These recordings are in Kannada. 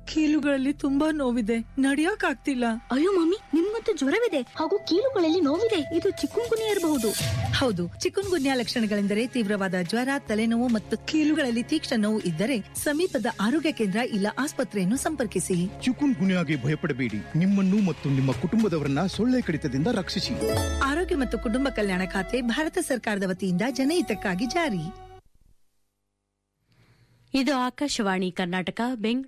ಕೀಲುಗಳಲ್ಲಿ ತುಂಬಾ ನೋವಿದೆ ನಡಿಯಕ್ ಆಗ್ತಿಲ್ಲ ಅಯ್ಯೋ ಮಮ್ಮಿ ನಿಮ್ಗಂತೂ ಜ್ವರವಿದೆ ಹಾಗೂ ಕೀಲುಗಳಲ್ಲಿ ನೋವಿದೆ ಇದು ಚಿಕ್ಕುಂಗುನಿ ಇರಬಹುದು ಹೌದು ಚಿಕುನ್ ಗುನ್ಯಾ ಲಕ್ಷಣಗಳೆಂದರೆ ತೀವ್ರವಾದ ಜ್ವರ ತಲೆನೋವು ಮತ್ತು ಕೀಲುಗಳಲ್ಲಿ ತೀಕ್ಷ್ಣ ನೋವು ಇದ್ದರೆ ಸಮೀಪದ ಆರೋಗ್ಯ ಕೇಂದ್ರ ಇಲ್ಲ ಆಸ್ಪತ್ರೆಯನ್ನು ಸಂಪರ್ಕಿಸಿ ಚಿಕುನ್ ಗುನ್ಯಾಗೆ ಭಯಪಡಬೇಡಿ ನಿಮ್ಮನ್ನು ಮತ್ತು ನಿಮ್ಮ ಕುಟುಂಬದವರನ್ನ ಸೊಳ್ಳೆ ಕಡಿತದಿಂದ ರಕ್ಷಿಸಿ ಆರೋಗ್ಯ ಮತ್ತು ಕುಟುಂಬ ಕಲ್ಯಾಣ ಖಾತೆ ಭಾರತ ಸರ್ಕಾರದ ವತಿಯಿಂದ ಜನಹಿತಕ್ಕಾಗಿ ಜಾರಿ ಇದು ಆಕಾಶವಾಣಿ ಕರ್ನಾಟಕ ಬೆಂಗ್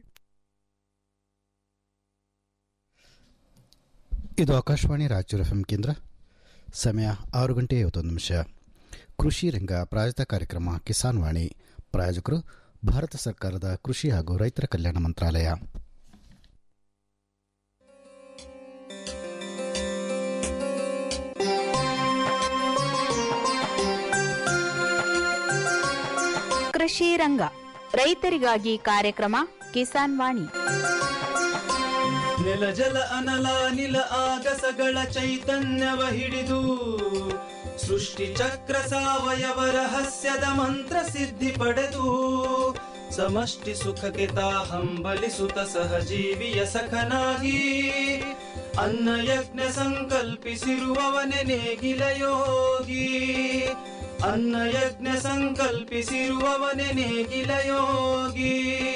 ಇದು ಆಕಾಶವಾಣಿ ರಾಯಚೂರು ಎಫ್ ಕೇಂದ್ರ ಸಮಯ ಆರು ಗಂಟೆ ಐವತ್ತೊಂದು ನಿಮಿಷ ಕೃಷಿ ರಂಗ ಪ್ರಾಯೋಜಿತ ಕಾರ್ಯಕ್ರಮ ಕಿಸಾನ್ ವಾಣಿ ಪ್ರಾಯೋಜಕರು ಭಾರತ ಸರ್ಕಾರದ ಕೃಷಿ ಹಾಗೂ ರೈತರ ಕಲ್ಯಾಣ ಮಂತ್ರಾಲಯ ಕೃಷಿ ರಂಗ ರೈತರಿಗಾಗಿ ಕಾರ್ಯಕ್ರಮ ಕಿಸಾನ್ ವಾಣಿ ನೆಲ ಜಲ ಅನಲ ನಿಲ ಆಗಸಗಳ ಚೈತನ್ಯವ ಹಿಡಿದು ಸೃಷ್ಟಿ ಚಕ್ರ ಸಾವಯವ ರಹಸ್ಯದ ಮಂತ್ರ ಸಿದ್ಧಿ ಪಡೆದು ಸಮಷ್ಟಿ ಸುಖಕ್ಕೆ ತಾ ಹಂಬಲಿಸುತ್ತ ಸಹಜೀವಿಯ ಸಖನಾಗಿ ಅನ್ನ ಯಜ್ಞ ಸಂಕಲ್ಪಿಸಿರುವವನೆ ನೇಗಿಲ ಯೋಗಿ ಅನ್ನ ಯಜ್ಞ ಸಂಕಲ್ಪಿಸಿರುವವನೆ ನೇಗಿಲ ಯೋಗಿ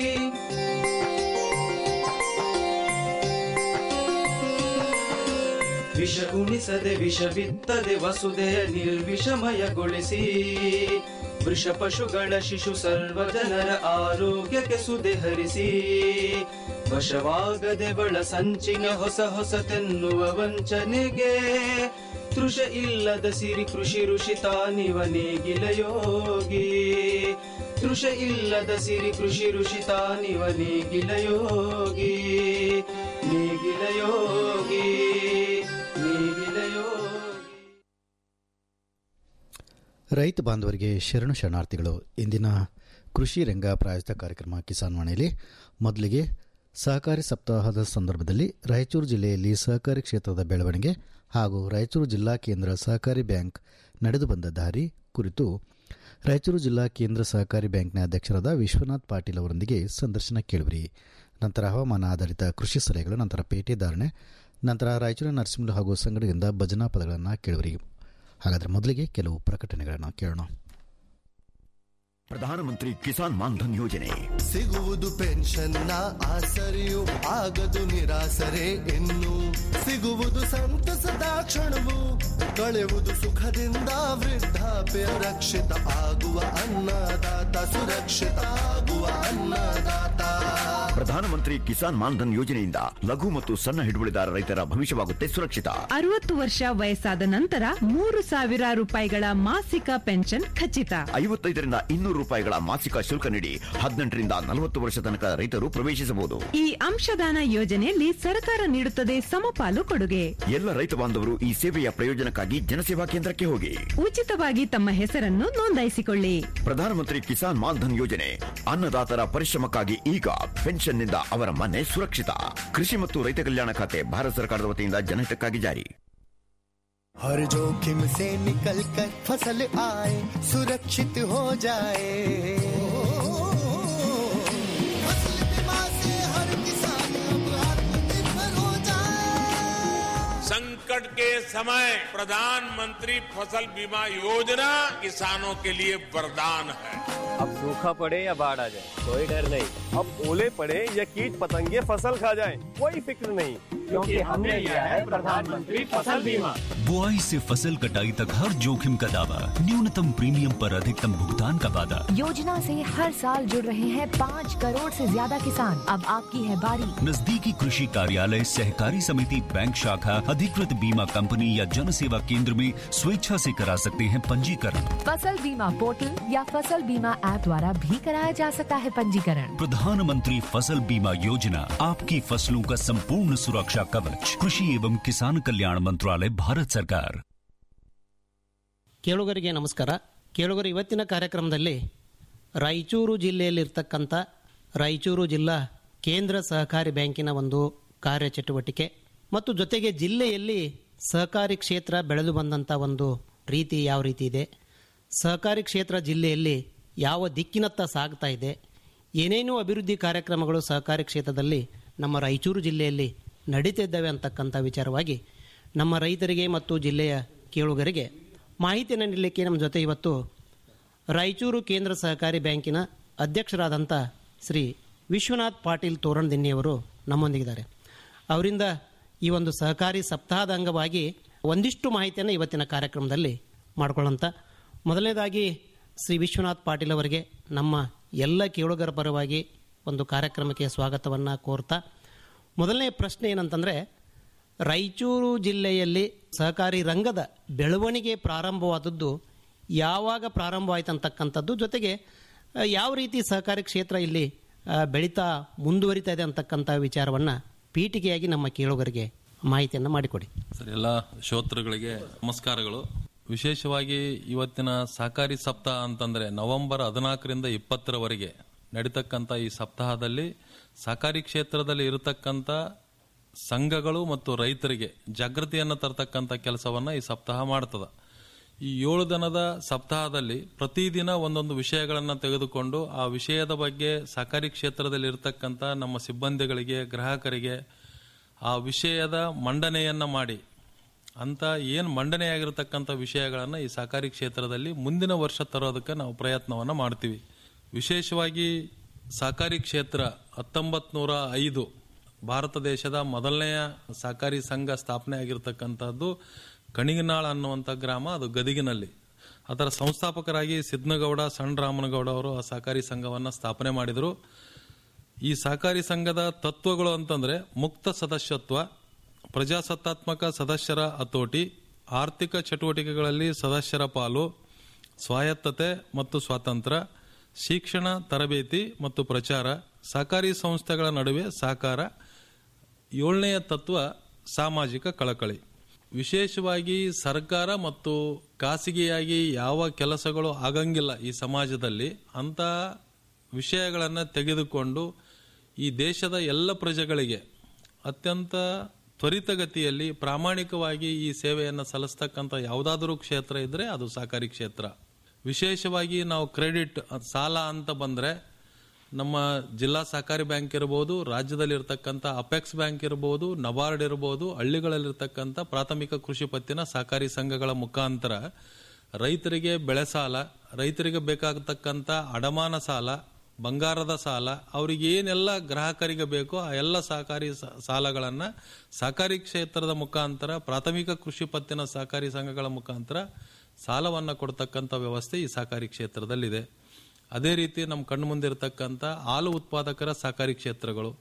ವಿಷ ಉಣಿಸದೆ ವಿಷ ಬಿತ್ತದೆ ವಸುದೆಯ ನಿರ್ವಿಷಮಯಗೊಳಿಸಿ ವೃಷ ಪಶುಗಳ ಶಿಶು ಸರ್ವ ಜನರ ಆರೋಗ್ಯಕ್ಕೆ ಸುದೆ ಹರಿಸಿ ವಶವಾಗದೆ ಬಳ ಸಂಚಿನ ಹೊಸ ಹೊಸತೆನ್ನುವ ವಂಚನೆಗೆ ತೃಷ ಇಲ್ಲದ ಸಿರಿ ಕೃಷಿ ಋಷಿ ತಾನಿವ ನೇಗಿಲ ಯೋಗಿ ತೃಷ ಇಲ್ಲದ ಸಿರಿ ಕೃಷಿ ಋಷಿ ತಾನಿವ ನೇಗಿಲ ಯೋಗಿ ನೇಗಿಲ ಯೋಗಿ ನೇಗಿಲ ಯೋಗಿ ರೈತ ಬಾಂಧವರಿಗೆ ಶರಣು ಶರಣಾರ್ಥಿಗಳು ಇಂದಿನ ಕೃಷಿ ರಂಗ ಪ್ರಾಯೋಜಿತ ಕಾರ್ಯಕ್ರಮ ಕಿಸಾನ್ ವಾಣಿಯಲ್ಲಿ ಮೊದಲಿಗೆ ಸಹಕಾರಿ ಸಪ್ತಾಹದ ಸಂದರ್ಭದಲ್ಲಿ ರಾಯಚೂರು ಜಿಲ್ಲೆಯಲ್ಲಿ ಸಹಕಾರಿ ಕ್ಷೇತ್ರದ ಬೆಳವಣಿಗೆ ಹಾಗೂ ರಾಯಚೂರು ಜಿಲ್ಲಾ ಕೇಂದ್ರ ಸಹಕಾರಿ ಬ್ಯಾಂಕ್ ನಡೆದು ಬಂದ ದಾರಿ ಕುರಿತು ರಾಯಚೂರು ಜಿಲ್ಲಾ ಕೇಂದ್ರ ಸಹಕಾರಿ ಬ್ಯಾಂಕ್ನ ಅಧ್ಯಕ್ಷರಾದ ವಿಶ್ವನಾಥ್ ಪಾಟೀಲ್ ಅವರೊಂದಿಗೆ ಸಂದರ್ಶನ ಕೇಳುವಿರಿ ನಂತರ ಹವಾಮಾನ ಆಧಾರಿತ ಕೃಷಿ ಸಲಹೆಗಳು ನಂತರ ಪೇಟೆ ಧಾರಣೆ ನಂತರ ರಾಯಚೂರು ನರಸಿಂಹ ಹಾಗೂ ಸಂಗಡಿಯಿಂದ ಭಜನಾ ಪದಗಳನ್ನು ಕೇಳುವಿರಿ ಹಾಗಾದರೆ ಮೊದಲಿಗೆ ಕೆಲವು ಪ್ರಕಟಣೆಗಳನ್ನು ಕೇಳೋಣ ಪ್ರಧಾನಮಂತ್ರಿ ಕಿಸಾನ್ ಮಾನ್ಧನ್ ಯೋಜನೆ ಸಿಗುವುದು ಪೆನ್ಷನ್ನ ಆಸರೆಯು ಆಗದು ನಿರಾಸರೆ ಇನ್ನು ಸಿಗುವುದು ಸಂತಸದ ಕ್ಷಣವು ಕಳೆಯುವುದು ಸುಖದಿಂದ ವೃದ್ಧಾಪ್ಯ ರಕ್ಷಿತ ಆಗುವ ಅನ್ನದಾತ ಸುರಕ್ಷಿತ ಆಗುವ ಅನ್ನದಾತ ಪ್ರಧಾನಮಂತ್ರಿ ಕಿಸಾನ್ ಮಾನ್ಧನ್ ಯೋಜನೆಯಿಂದ ಲಘು ಮತ್ತು ಸಣ್ಣ ಹಿಡುವಳಿದಾರ ರೈತರ ಭವಿಷ್ಯವಾಗುತ್ತೆ ಸುರಕ್ಷಿತ ಅರವತ್ತು ವರ್ಷ ವಯಸ್ಸಾದ ನಂತರ ಮೂರು ಸಾವಿರ ರೂಪಾಯಿಗಳ ಮಾಸಿಕ ಪೆನ್ಷನ್ ಖಚಿತ ಐವತ್ತೈದರಿಂದ ಇನ್ನೂರು ರೂಪಾಯಿಗಳ ಮಾಸಿಕ ಶುಲ್ಕ ನೀಡಿ ಹದಿನೆಂಟರಿಂದ ನಲವತ್ತು ವರ್ಷ ತನಕ ರೈತರು ಪ್ರವೇಶಿಸಬಹುದು ಈ ಅಂಶದಾನ ಯೋಜನೆಯಲ್ಲಿ ಸರ್ಕಾರ ನೀಡುತ್ತದೆ ಸಮಪಾಲು ಕೊಡುಗೆ ಎಲ್ಲ ರೈತ ಬಾಂಧವರು ಈ ಸೇವೆಯ ಪ್ರಯೋಜನಕ್ಕಾಗಿ ಜನಸೇವಾ ಕೇಂದ್ರಕ್ಕೆ ಹೋಗಿ ಉಚಿತವಾಗಿ ತಮ್ಮ ಹೆಸರನ್ನು ನೋಂದಾಯಿಸಿಕೊಳ್ಳಿ ಪ್ರಧಾನಮಂತ್ರಿ ಕಿಸಾನ್ ಮಾನ್ಧನ್ ಯೋಜನೆ ಅನ್ನದಾತರ ಪರಿಶ್ರಮಕ್ಕಾಗಿ ಈಗ ಪೆನ್ಷನ್ನಿಂದ ಅವರ ಮನೆ ಸುರಕ್ಷಿತ ಕೃಷಿ ಮತ್ತು ರೈತ ಕಲ್ಯಾಣ ಖಾತೆ ಭಾರತ ಸರ್ಕಾರದ ವತಿಯಿಂದ ಜನಹಿತಕ್ಕಾಗಿ ಜಾರಿ हर जोखिम से निकल कर फसल आए सुरक्षित हो जाए फसल बीमा से हर किसान अब आत्मनिर्भर हो जाए संकट के समय प्रधानमंत्री फसल बीमा योजना किसानों के लिए वरदान है अब सूखा पड़े या बाढ़ आ जाए कोई डर नहीं अब ओले पड़े या कीट पतंगे फसल खा जाए कोई फिक्र नहीं क्योंकि हमने लिया है प्रधानमंत्री फसल बीमा बुआई से फसल कटाई तक हर जोखिम का दावा न्यूनतम प्रीमियम पर अधिकतम भुगतान का वादा योजना से हर साल जुड़ रहे हैं पाँच करोड़ से ज्यादा किसान अब आपकी है बारी नजदीकी कृषि कार्यालय सहकारी समिति बैंक शाखा अधिकृत बीमा कंपनी या जन सेवा केंद्र में स्वेच्छा से करा सकते हैं पंजीकरण फसल बीमा पोर्टल या फसल बीमा ऐप द्वारा भी कराया जा सकता है पंजीकरण प्रधानमंत्री फसल बीमा योजना आपकी फसलों का संपूर्ण सुरक्षा कवच कृषि एवं किसान कल्याण मंत्रालय भारत सरकार ಕೇಳುಗರಿಗೆ ನಮಸ್ಕಾರ ಕೇಳುಗರು ಇವತ್ತಿನ ಕಾರ್ಯಕ್ರಮದಲ್ಲಿ ರಾಯಚೂರು ಜಿಲ್ಲೆಯಲ್ಲಿರ್ತಕ್ಕಂಥ ರಾಯಚೂರು ಜಿಲ್ಲಾ ಕೇಂದ್ರ ಸಹಕಾರಿ ಬ್ಯಾಂಕಿನ ಒಂದು ಕಾರ್ಯಚಟುವಟಿಕೆ ಮತ್ತು ಜೊತೆಗೆ ಜಿಲ್ಲೆಯಲ್ಲಿ ಸಹಕಾರಿ ಕ್ಷೇತ್ರ ಬೆಳೆದು ಬಂದಂಥ ಒಂದು ರೀತಿ ಯಾವ ರೀತಿ ಇದೆ ಸಹಕಾರಿ ಕ್ಷೇತ್ರ ಜಿಲ್ಲೆಯಲ್ಲಿ ಯಾವ ದಿಕ್ಕಿನತ್ತ ಸಾಗ್ತಾ ಇದೆ ಏನೇನೂ ಅಭಿವೃದ್ಧಿ ಕಾರ್ಯಕ್ರಮಗಳು ಸಹಕಾರಿ ಕ್ಷೇತ್ರದಲ್ಲಿ ನಮ್ಮ ರಾಯಚೂರು ಜಿಲ್ಲೆಯಲ್ಲಿ ನಡೀತಿದ್ದಾವೆ ಅಂತಕ್ಕಂಥ ವಿಚಾರವಾಗಿ ನಮ್ಮ ರೈತರಿಗೆ ಮತ್ತು ಜಿಲ್ಲೆಯ ಕೇಳುಗರಿಗೆ ಮಾಹಿತಿಯನ್ನು ನೀಡಲಿಕ್ಕೆ ನಮ್ಮ ಜೊತೆ ಇವತ್ತು ರಾಯಚೂರು ಕೇಂದ್ರ ಸಹಕಾರಿ ಬ್ಯಾಂಕಿನ ಅಧ್ಯಕ್ಷರಾದಂಥ ಶ್ರೀ ವಿಶ್ವನಾಥ್ ಪಾಟೀಲ್ ತೋರಣದಿನ್ನಿಯವರು ನಮ್ಮೊಂದಿಗಿದ್ದಾರೆ ಅವರಿಂದ ಈ ಒಂದು ಸಹಕಾರಿ ಸಪ್ತಾಹದ ಅಂಗವಾಗಿ ಒಂದಿಷ್ಟು ಮಾಹಿತಿಯನ್ನು ಇವತ್ತಿನ ಕಾರ್ಯಕ್ರಮದಲ್ಲಿ ಮಾಡ್ಕೊಳ್ಳೋಂಥ ಮೊದಲನೇದಾಗಿ ಶ್ರೀ ವಿಶ್ವನಾಥ್ ಪಾಟೀಲ್ ಅವರಿಗೆ ನಮ್ಮ ಎಲ್ಲ ಕೇಳುಗರ ಪರವಾಗಿ ಒಂದು ಕಾರ್ಯಕ್ರಮಕ್ಕೆ ಸ್ವಾಗತವನ್ನು ಕೋರ್ತಾ ಮೊದಲನೇ ಪ್ರಶ್ನೆ ಏನಂತಂದರೆ ರಾಯಚೂರು ಜಿಲ್ಲೆಯಲ್ಲಿ ಸಹಕಾರಿ ರಂಗದ ಬೆಳವಣಿಗೆ ಪ್ರಾರಂಭವಾದದ್ದು ಯಾವಾಗ ಪ್ರಾರಂಭವಾಯಿತು ಅಂತಕ್ಕಂಥದ್ದು ಜೊತೆಗೆ ಆ, ಯಾವ ರೀತಿ ಸಹಕಾರಿ ಕ್ಷೇತ್ರ ಇಲ್ಲಿ ಆ, ಬೆಳೀತಾ ಮುಂದುವರಿತಾ ಇದೆ ಅಂತಕ್ಕಂಥ ವಿಚಾರವನ್ನು ಪೀಠಿಕೆಯಾಗಿ ನಮ್ಮ ಕೇಳುಗರಿಗೆ ಮಾಹಿತಿಯನ್ನು ಮಾಡಿಕೊಡಿ ಸರ್ ಎಲ್ಲ ಶ್ರೋತೃಗಳಿಗೆ ನಮಸ್ಕಾರಗಳು ವಿಶೇಷವಾಗಿ ಇವತ್ತಿನ ಸಹಕಾರಿ ಸಪ್ತಾಹ ಅಂತಂದ್ರೆ ನವೆಂಬರ್ ಹದಿನಾಲ್ಕರಿಂದ ಇಪ್ಪತ್ತರವರೆಗೆ ನಡೀತಕ್ಕಂಥ ಈ ಸಪ್ತಾಹದಲ್ಲಿ ಸಹಕಾರಿ ಕ್ಷೇತ್ರದಲ್ಲಿ ಇರತಕ್ಕಂಥ ಸಂಘಗಳು ಮತ್ತು ರೈತರಿಗೆ ಜಾಗೃತಿಯನ್ನು ತರತಕ್ಕಂಥ ಕೆಲಸವನ್ನ ಈ ಸಪ್ತಾಹ ಮಾಡ್ತದ ಈ ಏಳು ದಿನದ ಸಪ್ತಾಹದಲ್ಲಿ ಪ್ರತಿದಿನ ಒಂದೊಂದು ವಿಷಯಗಳನ್ನು ತೆಗೆದುಕೊಂಡು ಆ ವಿಷಯದ ಬಗ್ಗೆ ಸಹಕಾರಿ ಕ್ಷೇತ್ರದಲ್ಲಿ ಇರತಕ್ಕಂಥ ನಮ್ಮ ಸಿಬ್ಬಂದಿಗಳಿಗೆ ಗ್ರಾಹಕರಿಗೆ ಆ ವಿಷಯದ ಮಂಡನೆಯನ್ನ ಮಾಡಿ ಅಂತ ಏನು ಮಂಡನೆಯಾಗಿರ್ತಕ್ಕಂಥ ವಿಷಯಗಳನ್ನು ಈ ಸಹಕಾರಿ ಕ್ಷೇತ್ರದಲ್ಲಿ ಮುಂದಿನ ವರ್ಷ ತರೋದಕ್ಕೆ ನಾವು ಪ್ರಯತ್ನವನ್ನು ಮಾಡ್ತೀವಿ ವಿಶೇಷವಾಗಿ ಸಹಕಾರಿ ಕ್ಷೇತ್ರ ಹತ್ತೊಂಬತ್ತು ನೂರ ಐದು ಭಾರತ ದೇಶದ ಮೊದಲನೆಯ ಸಹಕಾರಿ ಸಂಘ ಸ್ಥಾಪನೆ ಆಗಿರ್ತಕ್ಕಂಥದ್ದು ಕಣಿಗನಾಳ್ ಅನ್ನುವಂಥ ಗ್ರಾಮ ಅದು ಗದಗಿನಲ್ಲಿ ಅದರ ಸಂಸ್ಥಾಪಕರಾಗಿ ಸಿದ್ನಗೌಡ ಸಣ್ಣ ರಾಮನಗೌಡ ಅವರು ಆ ಸಹಕಾರಿ ಸಂಘವನ್ನು ಸ್ಥಾಪನೆ ಮಾಡಿದರು ಈ ಸಹಕಾರಿ ಸಂಘದ ತತ್ವಗಳು ಅಂತಂದ್ರೆ ಮುಕ್ತ ಸದಸ್ಯತ್ವ ಪ್ರಜಾಸತ್ತಾತ್ಮಕ ಸದಸ್ಯರ ಹತೋಟಿ ಆರ್ಥಿಕ ಚಟುವಟಿಕೆಗಳಲ್ಲಿ ಸದಸ್ಯರ ಪಾಲು ಸ್ವಾಯತ್ತತೆ ಮತ್ತು ಸ್ವಾತಂತ್ರ್ಯ ಶಿಕ್ಷಣ ತರಬೇತಿ ಮತ್ತು ಪ್ರಚಾರ ಸಹಕಾರಿ ಸಂಸ್ಥೆಗಳ ನಡುವೆ ಸಹಕಾರ ಏಳನೆಯ ತತ್ವ ಸಾಮಾಜಿಕ ಕಳಕಳಿ ವಿಶೇಷವಾಗಿ ಸರ್ಕಾರ ಮತ್ತು ಖಾಸಗಿಯಾಗಿ ಯಾವ ಕೆಲಸಗಳು ಆಗಂಗಿಲ್ಲ ಈ ಸಮಾಜದಲ್ಲಿ ಅಂತ ವಿಷಯಗಳನ್ನು ತೆಗೆದುಕೊಂಡು ಈ ದೇಶದ ಎಲ್ಲ ಪ್ರಜೆಗಳಿಗೆ ಅತ್ಯಂತ ತ್ವರಿತಗತಿಯಲ್ಲಿ ಪ್ರಾಮಾಣಿಕವಾಗಿ ಈ ಸೇವೆಯನ್ನು ಸಲ್ಲಿಸ್ತಕ್ಕಂಥ ಯಾವುದಾದರೂ ಕ್ಷೇತ್ರ ಇದ್ರೆ ಅದು ಸಹಕಾರಿ ಕ್ಷೇತ್ರ ವಿಶೇಷವಾಗಿ ನಾವು ಕ್ರೆಡಿಟ್ ಸಾಲ ಅಂತ ಬಂದ್ರೆ ನಮ್ಮ ಜಿಲ್ಲಾ ಸಹಕಾರಿ ಬ್ಯಾಂಕ್ ಇರಬಹುದು ರಾಜ್ಯದಲ್ಲಿ ಇರತಕ್ಕಂಥ ಅಪೆಕ್ಸ್ ಬ್ಯಾಂಕ್ ಇರಬಹುದು ನಬಾರ್ಡ್ ಇರಬಹುದು ಹಳ್ಳಿಗಳಲ್ಲಿರ್ತಕ್ಕಂಥ ಪ್ರಾಥಮಿಕ ಕೃಷಿ ಪತ್ತಿನ ಸಹಕಾರಿ ಸಂಘಗಳ ಮುಖಾಂತರ ರೈತರಿಗೆ ಬೆಳೆ ಸಾಲ ರೈತರಿಗೆ ಬೇಕಾಗತಕ್ಕಂಥ ಅಡಮಾನ ಸಾಲ ಬಂಗಾರದ ಸಾಲ ಅವ್ರಿಗೆ ಏನೆಲ್ಲ ಗ್ರಾಹಕರಿಗೆ ಬೇಕೋ ಆ ಎಲ್ಲ ಸಹಕಾರಿ ಸ- ಸಾಲಗಳನ್ನ ಸಹಕಾರಿ ಕ್ಷೇತ್ರದ ಮುಖಾಂತರ ಪ್ರಾಥಮಿಕ ಕೃಷಿ ಪತ್ತಿನ ಸಹಕಾರಿ ಸಂಘಗಳ ಮುಖಾಂತರ ಸಾಲವನ್ನ ಕೊಡ್ತಕ್ಕಂಥ ವ್ಯವಸ್ಥೆ ಈ ಸಹಕಾರಿ ಕ್ಷೇತ್ರದಲ್ಲಿದೆ ಅದೇ ರೀತಿ ನಮ್ಮ ಕಣ್ಣು ಮುಂದೆ ಇರತಕ್ಕಂಥ ಹಾಲು ಉತ್ಪಾದಕರ ಸಹಕಾರಿ ಕ್ಷೇತ್ರಗಳು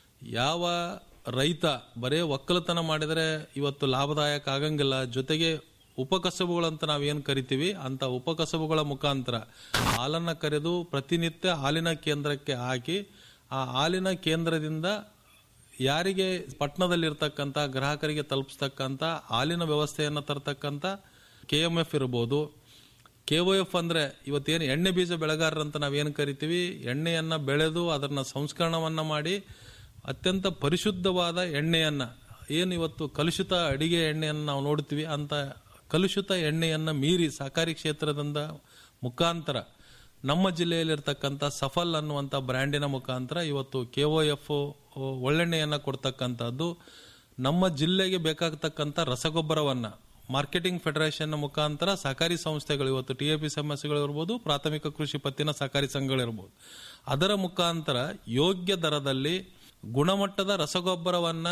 ಯಾವ ರೈತ ಬರೇ ಒಕ್ಕಲತನ ಮಾಡಿದರೆ ಇವತ್ತು ಲಾಭದಾಯಕ ಆಗಂಗಿಲ್ಲ ಜೊತೆಗೆ ಉಪಕಸಬುಗಳಂತ ನಾವೇನು ಕರಿತೀವಿ ಅಂತ ಉಪಕಸಬುಗಳ ಮುಖಾಂತರ ಹಾಲನ್ನ ಕರೆದು ಪ್ರತಿನಿತ್ಯ ಹಾಲಿನ ಕೇಂದ್ರಕ್ಕೆ ಹಾಕಿ ಆ ಹಾಲಿನ ಕೇಂದ್ರದಿಂದ ಯಾರಿಗೆ ಪಟ್ಟಣದಲ್ಲಿರ್ತಕ್ಕಂಥ ಗ್ರಾಹಕರಿಗೆ ತಲುಪಿಸ್ತಕ್ಕಂಥ ಹಾಲಿನ ವ್ಯವಸ್ಥೆಯನ್ನು ತರತಕ್ಕಂಥ ಕೆ ಎಂ ಎಫ್ ಇರ್ಬೋದು ಕೆ ಒ ಎಫ್ ಅಂದ್ರೆ ಇವತ್ತೇನು ಎಣ್ಣೆ ಬೀಜ ಬೆಳೆಗಾರರಂತ ನಾವೇನು ಕರಿತೀವಿ ಎಣ್ಣೆಯನ್ನ ಬೆಳೆದು ಅದನ್ನ ಸಂಸ್ಕರಣವನ್ನ ಮಾಡಿ ಅತ್ಯಂತ ಪರಿಶುದ್ಧವಾದ ಎಣ್ಣೆಯನ್ನ ಏನು ಇವತ್ತು ಕಲುಷಿತ ಅಡಿಗೆ ಎಣ್ಣೆಯನ್ನು ನಾವು ನೋಡ್ತೀವಿ ಅಂತ ಕಲುಷಿತ ಎಣ್ಣೆಯನ್ನ ಮೀರಿ ಸಹಕಾರಿ ಕ್ಷೇತ್ರದಿಂದ ಮುಖಾಂತರ ನಮ್ಮ ಜಿಲ್ಲೆಯಲ್ಲಿರ್ತಕ್ಕಂಥ ಸಫಲ್ ಅನ್ನುವಂಥ ಬ್ರ್ಯಾಂಡಿನ ಮುಖಾಂತರ ಇವತ್ತು ಕೆ ಒ ಎಫ್ ಒಳ್ಳೆಣ್ಣೆಯನ್ನ ಕೊಡ್ತಕ್ಕಂಥದ್ದು ನಮ್ಮ ಜಿಲ್ಲೆಗೆ ಬೇಕಾಗತಕ್ಕಂಥ ರಸಗೊಬ್ಬರವನ್ನ ಮಾರ್ಕೆಟಿಂಗ್ ಫೆಡರೇಷನ್ ಮುಖಾಂತರ ಸಹಕಾರಿ ಸಂಸ್ಥೆಗಳು ಇವತ್ತು ಟಿ ಎ ಪಿ ಸಮಸ್ಯೆಗಳು ಇರ್ಬೋದು ಪ್ರಾಥಮಿಕ ಕೃಷಿ ಪತ್ತಿನ ಸಹಕಾರಿ ಸಂಘಗಳಿರ್ಬೋದು ಅದರ ಮುಖಾಂತರ ಯೋಗ್ಯ ದರದಲ್ಲಿ ಗುಣಮಟ್ಟದ ರಸಗೊಬ್ಬರವನ್ನ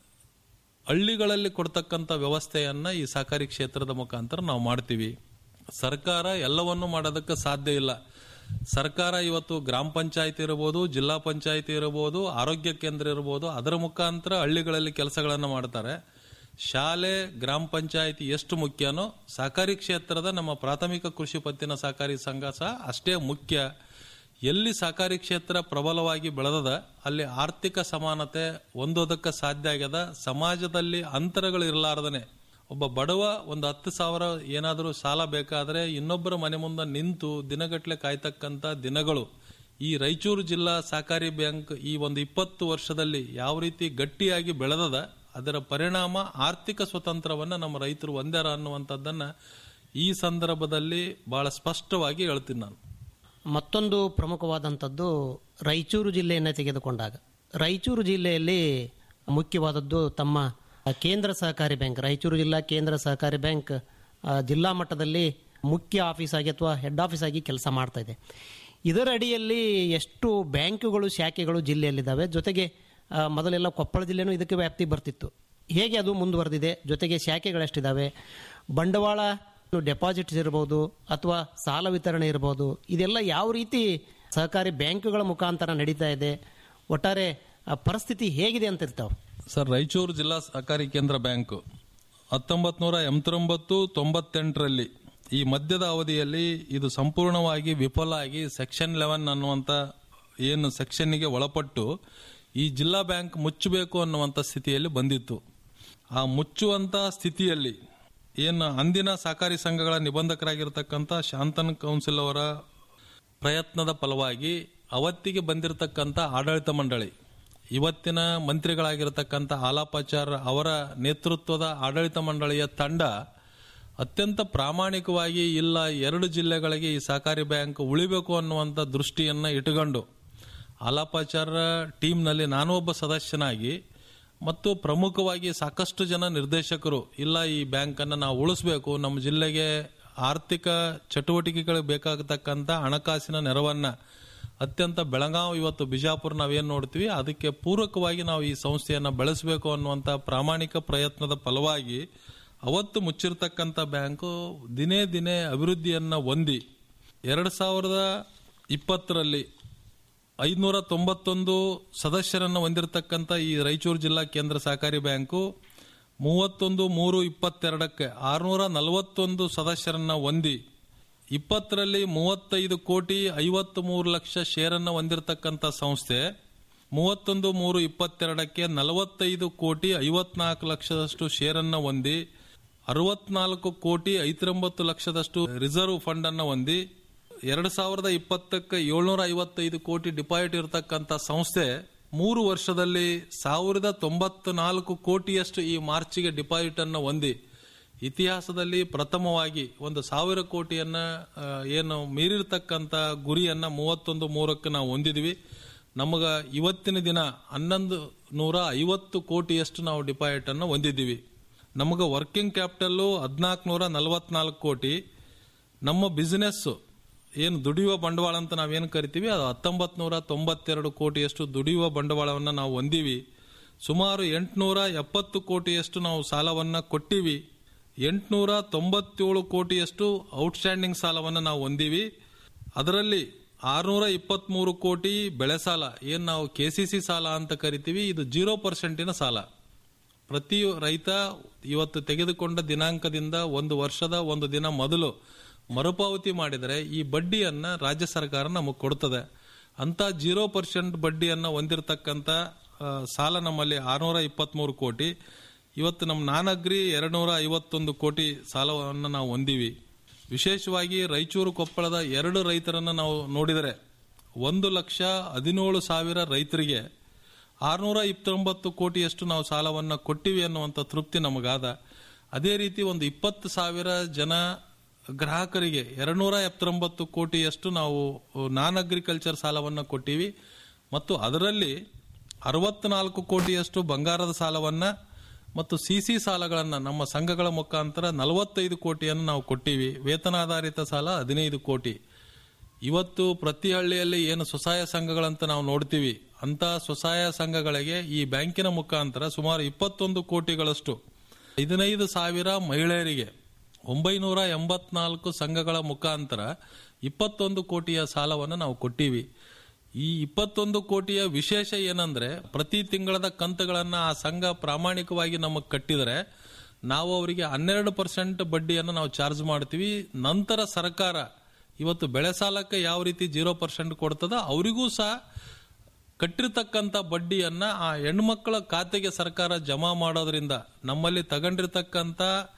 ಹಳ್ಳಿಗಳಲ್ಲಿ ಕೊಡ್ತಕ್ಕಂಥ ವ್ಯವಸ್ಥೆಯನ್ನ ಈ ಸಹಕಾರಿ ಕ್ಷೇತ್ರದ ಮುಖಾಂತರ ನಾವು ಮಾಡ್ತೀವಿ ಸರ್ಕಾರ ಎಲ್ಲವನ್ನೂ ಮಾಡೋದಕ್ಕೆ ಸಾಧ್ಯ ಇಲ್ಲ ಸರ್ಕಾರ ಇವತ್ತು ಗ್ರಾಮ ಪಂಚಾಯತಿ ಇರಬಹುದು ಜಿಲ್ಲಾ ಪಂಚಾಯತಿ ಇರಬಹುದು ಆರೋಗ್ಯ ಕೇಂದ್ರ ಇರಬಹುದು ಅದರ ಮುಖಾಂತರ ಹಳ್ಳಿಗಳಲ್ಲಿ ಕೆಲಸಗಳನ್ನು ಮಾಡ್ತಾರೆ ಶಾಲೆ ಗ್ರಾಮ ಪಂಚಾಯತಿ ಎಷ್ಟು ಮುಖ್ಯನೋ ಸಹಕಾರಿ ಕ್ಷೇತ್ರದ ನಮ್ಮ ಪ್ರಾಥಮಿಕ ಕೃಷಿ ಪತ್ತಿನ ಸಹಕಾರಿ ಸಂಘ ಸಹ ಅಷ್ಟೇ ಮುಖ್ಯ ಎಲ್ಲಿ ಸಹಕಾರಿ ಕ್ಷೇತ್ರ ಪ್ರಬಲವಾಗಿ ಬೆಳೆದದ ಅಲ್ಲಿ ಆರ್ಥಿಕ ಸಮಾನತೆ ಹೊಂದೋದಕ್ಕೆ ಸಾಧ್ಯ ಆಗ್ಯದ ಸಮಾಜದಲ್ಲಿ ಅಂತರಗಳು ಇರಲಾರ್ದನೆ ಒಬ್ಬ ಬಡವ ಒಂದು ಹತ್ತು ಸಾವಿರ ಏನಾದರೂ ಸಾಲ ಬೇಕಾದ್ರೆ ಇನ್ನೊಬ್ಬರ ಮನೆ ಮುಂದೆ ನಿಂತು ದಿನಗಟ್ಟಲೆ ಕಾಯ್ತಕ್ಕಂಥ ದಿನಗಳು ಈ ರಾಯಚೂರು ಜಿಲ್ಲಾ ಸಹಕಾರಿ ಬ್ಯಾಂಕ್ ಈ ಒಂದು ಇಪ್ಪತ್ತು ವರ್ಷದಲ್ಲಿ ಯಾವ ರೀತಿ ಗಟ್ಟಿಯಾಗಿ ಬೆಳೆದದ ಅದರ ಪರಿಣಾಮ ಆರ್ಥಿಕ ಸ್ವತಂತ್ರವನ್ನ ನಮ್ಮ ರೈತರು ಒಂದಾರ ಅನ್ನುವಂಥದ್ದನ್ನ ಈ ಸಂದರ್ಭದಲ್ಲಿ ಬಹಳ ಸ್ಪಷ್ಟವಾಗಿ ಹೇಳ್ತೀನಿ ನಾನು ಮತ್ತೊಂದು ಪ್ರಮುಖವಾದಂಥದ್ದು ರಾಯಚೂರು ಜಿಲ್ಲೆಯನ್ನು ತೆಗೆದುಕೊಂಡಾಗ ರಾಯಚೂರು ಜಿಲ್ಲೆಯಲ್ಲಿ ಮುಖ್ಯವಾದದ್ದು ತಮ್ಮ ಕೇಂದ್ರ ಸಹಕಾರಿ ಬ್ಯಾಂಕ್ ರಾಯಚೂರು ಜಿಲ್ಲಾ ಕೇಂದ್ರ ಸಹಕಾರಿ ಬ್ಯಾಂಕ್ ಆ, ಜಿಲ್ಲಾ ಮಟ್ಟದಲ್ಲಿ ಮುಖ್ಯ ಆಫೀಸ್ ಆಗಿ ಅಥವಾ ಹೆಡ್ ಆಫೀಸ್ ಆಗಿ ಕೆಲಸ ಮಾಡ್ತಾ ಇದೆ ಇದರ ಅಡಿಯಲ್ಲಿ ಎಷ್ಟು ಬ್ಯಾಂಕುಗಳು ಶಾಖೆಗಳು ಜಿಲ್ಲೆಯಲ್ಲಿದ್ದಾವೆ ಜೊತೆಗೆ ಆ, ಮೊದಲೆಲ್ಲ ಕೊಪ್ಪಳ ಜಿಲ್ಲೆನೂ ಇದಕ್ಕೆ ವ್ಯಾಪ್ತಿ ಬರ್ತಿತ್ತು ಹೇಗೆ ಅದು ಮುಂದುವರೆದಿದೆ ಜೊತೆಗೆ ಶಾಖೆಗಳೆಷ್ಟಿದ್ದಾವೆ ಬಂಡವಾಳ ಡೆಪಾಸಿಟ್ಸ್ ಇರ್ಬೋದು ಅಥವಾ ಸಾಲ ವಿತರಣೆ ಇರ್ಬೋದು ಇದೆಲ್ಲ ಯಾವ ರೀತಿ ಸಹಕಾರಿ ಬ್ಯಾಂಕುಗಳ ಮುಖಾಂತರ ನಡೀತಾ ಇದೆ ಒಟ್ಟಾರೆ ಆ ಪರಿಸ್ಥಿತಿ ಹೇಗಿದೆ ಅಂತ ಇರ್ತಾವೆ ಸರ್ ರಾಯಚೂರು ಜಿಲ್ಲಾ ಸಹಕಾರಿ ಕೇಂದ್ರ ಬ್ಯಾಂಕ್ ಹತ್ತೊಂಬತ್ ನೂರ ಎಂಬತ್ತೊಂಬತ್ತು ತೊಂಬತ್ತೆಂಟರಲ್ಲಿ ಈ ಮಧ್ಯದ ಅವಧಿಯಲ್ಲಿ ಇದು ಸಂಪೂರ್ಣವಾಗಿ ವಿಫಲ ಆಗಿ ಸೆಕ್ಷನ್ ಲೆವೆನ್ ಅನ್ನುವಂಥ ಏನು ಸೆಕ್ಷನ್ಗೆ ಒಳಪಟ್ಟು ಈ ಜಿಲ್ಲಾ ಬ್ಯಾಂಕ್ ಮುಚ್ಚಬೇಕು ಅನ್ನುವಂಥ ಸ್ಥಿತಿಯಲ್ಲಿ ಬಂದಿತ್ತು ಆ ಮುಚ್ಚುವಂಥ ಸ್ಥಿತಿಯಲ್ಲಿ ಏನು ಅಂದಿನ ಸಹಕಾರಿ ಸಂಘಗಳ ನಿಬಂಧಕರಾಗಿರ್ತಕ್ಕಂಥ ಶಾಂತನ್ ಕೌನ್ಸಿಲ್ ಅವರ ಪ್ರಯತ್ನದ ಫಲವಾಗಿ ಅವತ್ತಿಗೆ ಬಂದಿರತಕ್ಕಂಥ ಆಡಳಿತ ಮಂಡಳಿ ಇವತ್ತಿನ ಮಂತ್ರಿಗಳಾಗಿರ್ತಕ್ಕಂಥ ಆಲಾಪಾಚಾರ್ ಅವರ ನೇತೃತ್ವದ ಆಡಳಿತ ಮಂಡಳಿಯ ತಂಡ ಅತ್ಯಂತ ಪ್ರಾಮಾಣಿಕವಾಗಿ ಇಲ್ಲ ಎರಡು ಜಿಲ್ಲೆಗಳಿಗೆ ಈ ಸಹಕಾರಿ ಬ್ಯಾಂಕ್ ಉಳಿಬೇಕು ಅನ್ನುವಂಥ ದೃಷ್ಟಿಯನ್ನು ಇಟ್ಟುಕೊಂಡು ಆಲಾಪಾಚಾರ ಟೀಮ್ನಲ್ಲಿ ನಾನು ಒಬ್ಬ ಸದಸ್ಯನಾಗಿ ಮತ್ತು ಪ್ರಮುಖವಾಗಿ ಸಾಕಷ್ಟು ಜನ ನಿರ್ದೇಶಕರು ಇಲ್ಲ ಈ ಬ್ಯಾಂಕನ್ನು ನಾವು ಉಳಿಸ್ಬೇಕು ನಮ್ಮ ಜಿಲ್ಲೆಗೆ ಆರ್ಥಿಕ ಚಟುವಟಿಕೆಗಳಿಗೆ ಬೇಕಾಗತಕ್ಕಂಥ ಹಣಕಾಸಿನ ನೆರವನ್ನ ಅತ್ಯಂತ ಬೆಳಗಾವಿ ಇವತ್ತು ಬಿಜಾಪುರ ನಾವೇನು ನೋಡ್ತೀವಿ ಅದಕ್ಕೆ ಪೂರಕವಾಗಿ ನಾವು ಈ ಸಂಸ್ಥೆಯನ್ನು ಬೆಳೆಸಬೇಕು ಅನ್ನುವಂಥ ಪ್ರಾಮಾಣಿಕ ಪ್ರಯತ್ನದ ಫಲವಾಗಿ ಅವತ್ತು ಮುಚ್ಚಿರ್ತಕ್ಕಂಥ ಬ್ಯಾಂಕು ದಿನೇ ದಿನೇ ಅಭಿವೃದ್ಧಿಯನ್ನ ಹೊಂದಿ ಎರಡು ಸಾವಿರದ ಇಪ್ಪತ್ತರಲ್ಲಿ ಐದುನೂರ ತೊಂಬತ್ತೊಂದು ಸದಸ್ಯರನ್ನು ಹೊಂದಿರತಕ್ಕಂಥ ಈ ರಾಯಚೂರು ಜಿಲ್ಲಾ ಕೇಂದ್ರ ಸಹಕಾರಿ ಬ್ಯಾಂಕು ಮೂವತ್ತೊಂದು ಮೂರು ಇಪ್ಪತ್ತೆರಡಕ್ಕೆ ಆರುನೂರ ನಲವತ್ತೊಂದು ಸದಸ್ಯರನ್ನ ಹೊಂದಿ ಇಪ್ಪತ್ತರಲ್ಲಿ ಮೂವತ್ತೈದು ಕೋಟಿ ಐವತ್ತು ಮೂರು ಲಕ್ಷ ಶೇರನ್ನು ಹೊಂದಿರತಕ್ಕಂಥ ಸಂಸ್ಥೆ ಮೂವತ್ತೊಂದು ಮೂರು ಇಪ್ಪತ್ತೆರಡಕ್ಕೆ ನಲವತ್ತೈದು ಕೋಟಿ ಐವತ್ನಾಲ್ಕು ಲಕ್ಷದಷ್ಟು ಶೇರನ್ನು ಹೊಂದಿ ಅರವತ್ನಾಲ್ಕು ಕೋಟಿ ಐವತ್ತೊಂಬತ್ತು ಲಕ್ಷದಷ್ಟು ರಿಸರ್ವ್ ಫಂಡ್ ಅನ್ನು ಹೊಂದಿ ಎರಡು ಸಾವಿರದ ಇಪ್ಪತ್ತಕ್ಕೆ ಏಳ್ನೂರ ಐವತ್ತೈದು ಕೋಟಿ ಡಿಪಾಸಿಟ್ ಇರತಕ್ಕಂಥ ಸಂಸ್ಥೆ ಮೂರು ವರ್ಷದಲ್ಲಿ ಸಾವಿರದ ತೊಂಬತ್ತು ನಾಲ್ಕು ಕೋಟಿಯಷ್ಟು ಈ ಮಾರ್ಚಿಗೆ ಡಿಪಾಸಿಟ್ ಅನ್ನು ಹೊಂದಿ ಇತಿಹಾಸದಲ್ಲಿ ಪ್ರಥಮವಾಗಿ ಒಂದು ಸಾವಿರ ಕೋಟಿಯನ್ನ ಆ, ಏನು ಮೀರಿರ್ತಕ್ಕಂಥ ಗುರಿಯನ್ನ ಮೂವತ್ತೊಂದು ಮೂರಕ್ಕೆ ನಾವು ಹೊಂದಿದ್ವಿ ನಮಗ ಇವತ್ತಿನ ದಿನ ಹನ್ನೊಂದು ನೂರ ಐವತ್ತು ಕೋಟಿಯಷ್ಟು ನಾವು ಡಿಪಾಸಿಟ್ ಅನ್ನು ಹೊಂದಿದ್ದೀವಿ ನಮಗೆ ವರ್ಕಿಂಗ್ ಕ್ಯಾಪಿಟಲ್ಲು ಹದಿನಾಲ್ಕು ನೂರ ನಲವತ್ನಾಲ್ಕು ಕೋಟಿ ನಮ್ಮ ಬಿಸಿನೆಸ್ ಏನು ದುಡಿಯುವ ಬಂಡವಾಳ ಅಂತ ನಾವೇನು ಕರಿತೀವಿ ಅದು ಹತ್ತೊಂಬತ್ತು ನೂರ ತೊಂಬತ್ತೆರಡು ಕೋಟಿಯಷ್ಟು ದುಡಿಯುವ ಬಂಡವಾಳವನ್ನು ನಾವು ಹೊಂದಿವಿ ಸುಮಾರು ಎಂಟುನೂರ ಎಪ್ಪತ್ತು ಕೋಟಿಯಷ್ಟು ನಾವು ಸಾಲವನ್ನು ಕೊಟ್ಟಿವಿ ಎಂಟುನೂರ ತೊಂಬತ್ತೇಳು ಕೋಟಿಯಷ್ಟು ಔಟ್ಸ್ಟ್ಯಾಂಡಿಂಗ್ ಸಾಲವನ್ನು ನಾವು ಹೊಂದಿವಿ ಅದರಲ್ಲಿ ಆರುನೂರ ಇಪ್ಪತ್ಮೂರು ಕೋಟಿ ಬೆಳೆ ಸಾಲ ಏನು ನಾವು ಕೆ ಸಿ ಸಿ ಸಾಲ ಅಂತ ಕರಿತೀವಿ ಇದು ಜೀರೋ ಪರ್ಸೆಂಟಿನ ಸಾಲ ಪ್ರತಿ ರೈತ ಇವತ್ತು ತೆಗೆದುಕೊಂಡ ದಿನಾಂಕದಿಂದ ಒಂದು ವರ್ಷದ ಒಂದು ದಿನ ಮೊದಲು ಮರುಪಾವತಿ ಮಾಡಿದರೆ ಈ ಬಡ್ಡಿಯನ್ನ ರಾಜ್ಯ ಸರ್ಕಾರ ನಮಗೆ ಕೊಡ್ತದೆ ಅಂತ ಜೀರೋ ಪರ್ಸೆಂಟ್ ಬಡ್ಡಿಯನ್ನ ಹೊಂದಿರತಕ್ಕಂಥ ಆ, ಸಾಲ ನಮ್ಮಲ್ಲಿ ಆರುನೂರ ಇಪ್ಪತ್ಮೂರು ಕೋಟಿ ಇವತ್ತು ನಮ್ಮ ನಾನಗ್ರಿ ಎರಡ್ನೂರ ಐವತ್ತೊಂದು ಕೋಟಿ ಸಾಲವನ್ನು ನಾವು ಹೊಂದಿವಿ ವಿಶೇಷವಾಗಿ ರಾಯಚೂರು ಕೊಪ್ಪಳದ ಎರಡು ರೈತರನ್ನ ನಾವು ನೋಡಿದರೆ ಒಂದು ಲಕ್ಷ ಹದಿನೇಳು ಸಾವಿರ ರೈತರಿಗೆ ಆರುನೂರ ಇಪ್ಪತ್ತೊಂಬತ್ತು ಕೋಟಿಯಷ್ಟು ನಾವು ಸಾಲವನ್ನು ಕೊಟ್ಟಿವಿ ಅನ್ನುವಂಥ ತೃಪ್ತಿ ನಮಗಾದ ಅದೇ ರೀತಿ ಒಂದು ಇಪ್ಪತ್ತು ಸಾವಿರ ಜನ ಗ್ರಾಹಕರಿಗೆ ಎರಡ್ನೂರ ಎಪ್ಪತ್ತೊಂಬತ್ತು ಕೋಟಿಯಷ್ಟು ನಾವು ನಾನ್ ಅಗ್ರಿಕಲ್ಚರ್ ಸಾಲವನ್ನು ಕೊಟ್ಟಿವಿ ಮತ್ತು ಅದರಲ್ಲಿ ಅರವತ್ನಾಲ್ಕು ಕೋಟಿಯಷ್ಟು ಬಂಗಾರದ ಸಾಲವನ್ನ ಮತ್ತು ಸಿಸಿ ಸಾಲಗಳನ್ನು ನಮ್ಮ ಸಂಘಗಳ ಮುಖಾಂತರ ನಲವತ್ತೈದು ಕೋಟಿಯನ್ನು ನಾವು ಕೊಟ್ಟಿವಿ ವೇತನಾಧಾರಿತ ಸಾಲ ಹದಿನೈದು ಕೋಟಿ ಇವತ್ತು ಪ್ರತಿ ಹಳ್ಳಿಯಲ್ಲಿ ಏನು ಸ್ವಸಹಾಯ ಸಂಘಗಳಂತ ನಾವು ನೋಡ್ತೀವಿ ಅಂತ ಸ್ವಸಹಾಯ ಸಂಘಗಳಿಗೆ ಈ ಬ್ಯಾಂಕಿನ ಮುಖಾಂತರ ಸುಮಾರು ಇಪ್ಪತ್ತೊಂದು ಕೋಟಿಗಳಷ್ಟು ಹದಿನೈದು ಸಾವಿರ ಮಹಿಳೆಯರಿಗೆ ಒಂಬೈನೂರ ಎಂಬತ್ನಾಲ್ಕು ಸಂಘಗಳ ಮುಖಾಂತರ ಇಪ್ಪತ್ತೊಂದು ಕೋಟಿಯ ಸಾಲವನ್ನು ನಾವು ಕೊಟ್ಟಿವಿ ಈ ಇಪ್ಪತ್ತೊಂದು ಕೋಟಿಯ ವಿಶೇಷ ಏನಂದ್ರೆ ಪ್ರತಿ ತಿಂಗಳದ ಕಂತುಗಳನ್ನ ಆ ಸಂಘ ಪ್ರಾಮಾಣಿಕವಾಗಿ ನಮಗೆ ಕಟ್ಟಿದರೆ ನಾವು ಅವರಿಗೆ ಹನ್ನೆರಡು ಪರ್ಸೆಂಟ್ ಬಡ್ಡಿಯನ್ನು ನಾವು ಚಾರ್ಜ್ ಮಾಡ್ತೀವಿ ನಂತರ ಸರ್ಕಾರ ಇವತ್ತು ಬೆಳೆ ಸಾಲಕ್ಕೆ ಯಾವ ರೀತಿ ಜೀರೋ ಪರ್ಸೆಂಟ್ ಕೊಡ್ತದ ಅವರಿಗೂ ಸಹ ಕಟ್ಟಿರ್ತಕ್ಕಂಥ ಬಡ್ಡಿಯನ್ನ ಆ ಹೆಣ್ಮಕ್ಳ ಖಾತೆಗೆ ಸರ್ಕಾರ ಜಮಾ ಮಾಡೋದ್ರಿಂದ ನಮ್ಮಲ್ಲಿ ತಗೊಂಡಿರ್ತಕ್ಕಂಥ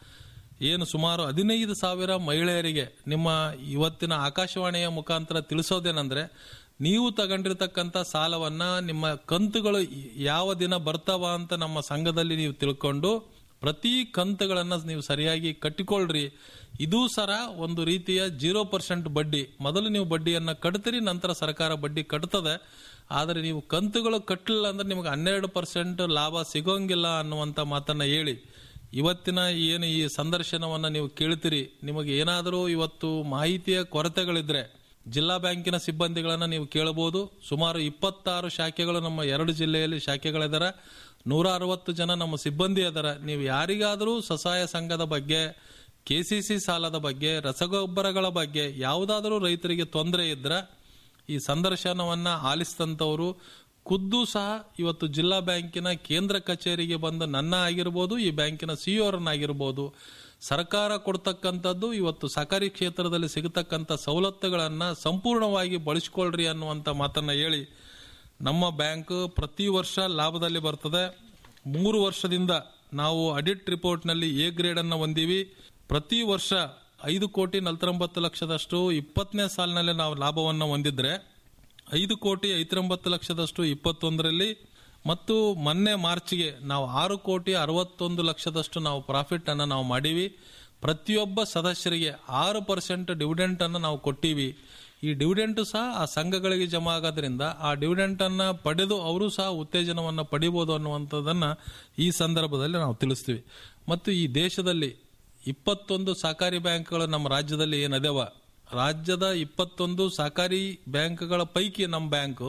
ಏನು ಸುಮಾರು ಹದಿನೈದು ಸಾವಿರ ಮಹಿಳೆಯರಿಗೆ ನಿಮ್ಮ ಇವತ್ತಿನ ಆಕಾಶವಾಣಿಯ ಮುಖಾಂತರ ತಿಳಿಸೋದೇನೆಂದ್ರೆ ನೀವು ತಗೊಂಡಿರ್ತಕ್ಕಂಥ ಸಾಲವನ್ನ ನಿಮ್ಮ ಕಂತುಗಳು ಯಾವ ದಿನ ಬರ್ತಾವ ಅಂತ ನಮ್ಮ ಸಂಘದಲ್ಲಿ ನೀವು ತಿಳ್ಕೊಂಡು ಪ್ರತಿ ಕಂತುಗಳನ್ನ ನೀವು ಸರಿಯಾಗಿ ಕಟ್ಟಿಕೊಳ್ಳ್ರಿ ಇದು ಸರ ಒಂದು ರೀತಿಯ ಜೀರೋ ಪರ್ಸೆಂಟ್ ಬಡ್ಡಿ ಮೊದಲು ನೀವು ಬಡ್ಡಿಯನ್ನ ಕಟ್ತೀರಿ ನಂತರ ಸರ್ಕಾರ ಬಡ್ಡಿ ಕಟ್ತದೆ ಆದರೆ ನೀವು ಕಂತುಗಳು ಕಟ್ಟಲಿಲ್ಲ ಅಂದ್ರೆ ನಿಮಗೆ ಹನ್ನೆರಡು ಪರ್ಸೆಂಟ್ ಲಾಭ ಸಿಗೋಂಗಿಲ್ಲ ಅನ್ನುವಂತ ಮಾತನ್ನ ಹೇಳಿ ಇವತ್ತಿನ ಏನು ಈ ಸಂದರ್ಶನವನ್ನ ನೀವು ಕೇಳ್ತೀರಿ ನಿಮಗೆ ಏನಾದರೂ ಇವತ್ತು ಮಾಹಿತಿಯ ಕೊರತೆಗಳಿದ್ರೆ ಜಿಲ್ಲಾ ಬ್ಯಾಂಕಿನ ಸಿಬ್ಬಂದಿಗಳನ್ನ ನೀವು ಕೇಳಬಹುದು ಸುಮಾರು ಇಪ್ಪತ್ತಾರು ಶಾಖೆಗಳು ನಮ್ಮ ಎರಡು ಜಿಲ್ಲೆಯಲ್ಲಿ ಶಾಖೆಗಳಿದಾರೆ ನೂರ ಅರವತ್ತು ಜನ ನಮ್ಮ ಸಿಬ್ಬಂದಿ ಅದರ ನೀವು ಯಾರಿಗಾದರೂ ಸ್ವಸಹಾಯ ಸಂಘದ ಬಗ್ಗೆ ಕೆಸಿಸಿ ಸಾಲದ ಬಗ್ಗೆ ರಸಗೊಬ್ಬರಗಳ ಬಗ್ಗೆ ಯಾವುದಾದರೂ ರೈತರಿಗೆ ತೊಂದರೆ ಇದ್ರೆ ಈ ಸಂದರ್ಶನವನ್ನ ಆಲಿಸಿದಂಥವರು ಖುದ್ದು ಸಹ ಇವತ್ತು ಜಿಲ್ಲಾ ಬ್ಯಾಂಕಿನ ಕೇಂದ್ರ ಕಚೇರಿಗೆ ಬಂದು ನನ್ನ ಆಗಿರ್ಬೋದು ಈ ಬ್ಯಾಂಕಿನ ಸಿಇಒರನ್ನಾಗಿರ್ಬೋದು ಸರ್ಕಾರ ಕೊಡ್ತಕ್ಕಂಥದ್ದು ಇವತ್ತು ಸಹಕಾರಿ ಕ್ಷೇತ್ರದಲ್ಲಿ ಸಿಗತಕ್ಕಂಥ ಸವಲತ್ತುಗಳನ್ನ ಸಂಪೂರ್ಣವಾಗಿ ಬಳಸಿಕೊಳ್ಳ್ರಿ ಅನ್ನುವಂಥ ಮಾತನ್ನ ಹೇಳಿ ನಮ್ಮ ಬ್ಯಾಂಕ್ ಪ್ರತಿ ವರ್ಷ ಲಾಭದಲ್ಲಿ ಬರ್ತದೆ ಮೂರು ವರ್ಷದಿಂದ ನಾವು ಅಡಿಟ್ ರಿಪೋರ್ಟ್ನಲ್ಲಿ ಎ ಗ್ರೇಡ್ ಅನ್ನು ಹೊಂದಿವಿ ಪ್ರತಿ ವರ್ಷ ಐದು ಕೋಟಿ ನಲವತ್ತೊಂಬತ್ತು ಲಕ್ಷದಷ್ಟು ಇಪ್ಪತ್ತನೇ ಸಾಲಿನಲ್ಲಿ ನಾವು ಲಾಭವನ್ನು ಹೊಂದಿದ್ರೆ ಐದು ಕೋಟಿ ಐವತ್ತೊಂಬತ್ತು ಲಕ್ಷದಷ್ಟು ಇಪ್ಪತ್ತೊಂದರಲ್ಲಿ ಮತ್ತು ಮೊನ್ನೆ ಮಾರ್ಚ್ಗೆ ನಾವು ಆರು ಕೋಟಿ ಅರವತ್ತೊಂದು ಲಕ್ಷದಷ್ಟು ನಾವು ಪ್ರಾಫಿಟ್ ಅನ್ನು ನಾವು ಮಾಡೀವಿ ಪ್ರತಿಯೊಬ್ಬ ಸದಸ್ಯರಿಗೆ ಆರು ಪರ್ಸೆಂಟ್ ಡಿವಿಡೆಂಟ್ ಅನ್ನು ನಾವು ಕೊಟ್ಟಿವಿ ಈ ಡಿವಿಡೆಂಟ್ ಸಹ ಆ ಸಂಘಗಳಿಗೆ ಜಮಾ ಆಗೋದ್ರಿಂದ ಆ ಡಿವಿಡೆಂಟ್ ಅನ್ನ ಪಡೆದು ಅವರು ಸಹ ಉತ್ತೇಜನವನ್ನು ಪಡಿಬಹುದು ಅನ್ನುವಂಥದ್ದನ್ನ ಈ ಸಂದರ್ಭದಲ್ಲಿ ನಾವು ತಿಳಿಸ್ತೀವಿ ಮತ್ತು ಈ ದೇಶದಲ್ಲಿ ಇಪ್ಪತ್ತೊಂದು ಸಹಕಾರಿ ಬ್ಯಾಂಕ್ಗಳು ನಮ್ಮ ರಾಜ್ಯದಲ್ಲಿ ಏನದವ ರಾಜ್ಯದ ಇಪ್ಪತ್ತೊಂದು ಸಹಕಾರಿ ಬ್ಯಾಂಕ್ಗಳ ಪೈಕಿ ನಮ್ಮ ಬ್ಯಾಂಕು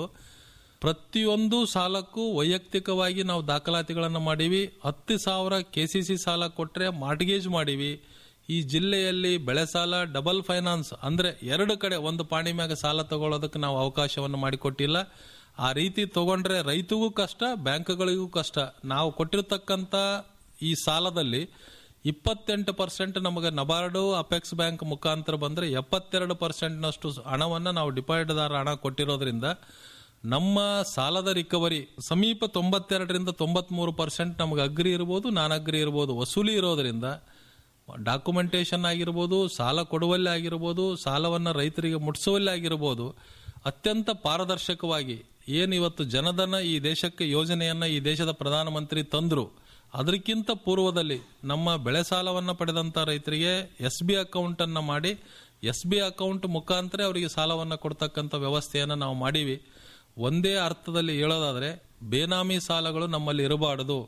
ಪ್ರತಿಯೊಂದು ಸಾಲಕ್ಕೂ ವೈಯಕ್ತಿಕವಾಗಿ ನಾವು ದಾಖಲಾತಿಗಳನ್ನು ಮಾಡೀವಿ ಹತ್ತು ಸಾವಿರ ಕೆಸಿಸಿ ಸಾಲ ಕೊಟ್ಟರೆ ಮಾರ್ಟ್ಗೇಜ್ ಮಾಡೀವಿ ಈ ಜಿಲ್ಲೆಯಲ್ಲಿ ಬೆಳೆ ಸಾಲ ಡಬಲ್ ಫೈನಾನ್ಸ್ ಅಂದ್ರೆ ಎರಡು ಕಡೆ ಒಂದು ಪಾಣಿ ಮ್ಯಾಗ ಸಾಲ ತಗೊಳ್ಳೋದಕ್ಕೆ ನಾವು ಅವಕಾಶವನ್ನು ಮಾಡಿಕೊಟ್ಟಿಲ್ಲ ಆ ರೀತಿ ತಗೊಂಡ್ರೆ ರೈತಗೂ ಕಷ್ಟ ಬ್ಯಾಂಕ್ಗಳಿಗೂ ಕಷ್ಟ ನಾವು ಕೊಟ್ಟಿರ್ತಕ್ಕಂಥ ಈ ಸಾಲದಲ್ಲಿ ಇಪ್ಪತ್ತೆಂಟು ಪರ್ಸೆಂಟ್ ನಮಗೆ ನಬಾರ್ಡು ಅಪೆಕ್ಸ್ ಬ್ಯಾಂಕ್ ಮುಖಾಂತರ ಬಂದ್ರೆ ಎಪ್ಪತ್ತೆರಡು ಪರ್ಸೆಂಟ್ನಷ್ಟು ಹಣವನ್ನು ನಾವು ಡಿಪಾಸಿಟ್ದಾರ ಹಣ ಕೊಟ್ಟಿರೋದ್ರಿಂದ ನಮ್ಮ ಸಾಲದ ರಿಕವರಿ ಸಮೀಪ ತೊಂಬತ್ತೆರಡರಿಂದ ತೊಂಬತ್ಮೂರು ಪರ್ಸೆಂಟ್ ನಮಗೆ ಅಗ್ರಿ ಇರ್ಬೋದು ನಾನ್ ಅಗ್ರಿ ಇರ್ಬೋದು ವಸೂಲಿ ಇರೋದ್ರಿಂದ ಡಾಕ್ಯುಮೆಂಟೇಶನ್ ಆಗಿರ್ಬೋದು ಸಾಲ ಕೊಡುವಲ್ಲಿ ಆಗಿರ್ಬೋದು ಸಾಲವನ್ನು ರೈತರಿಗೆ ಮುಟ್ಟಿಸುವಲ್ಲಿ ಆಗಿರ್ಬೋದು ಅತ್ಯಂತ ಪಾರದರ್ಶಕವಾಗಿ ಏನು ಇವತ್ತು ಜನಧನ ಈ ದೇಶಕ್ಕೆ ಯೋಜನೆಯನ್ನ ಈ ದೇಶದ ಪ್ರಧಾನಮಂತ್ರಿ ತಂದ್ರು ಅದಕ್ಕಿಂತ ಪೂರ್ವದಲ್ಲಿ ನಮ್ಮ ಬೆಳೆ ಸಾಲವನ್ನು ಪಡೆದಂತ ರೈತರಿಗೆ ಎಸ್ ಬಿ ಅಕೌಂಟ್ ಅನ್ನ ಮಾಡಿ ಎಸ್ ಬಿ ಅಕೌಂಟ್ ಮುಖಾಂತರ ಅವರಿಗೆ ಸಾಲವನ್ನು ಕೊಡ್ತಕ್ಕಂಥ ವ್ಯವಸ್ಥೆಯನ್ನು ನಾವು ಮಾಡೀವಿ ಒಂದೇ ಅರ್ಥದಲ್ಲಿ ಹೇಳೋದಾದ್ರೆ ಬೇನಾಮಿ ಸಾಲಗಳು ನಮ್ಮಲ್ಲಿ ಇರಬಾರದು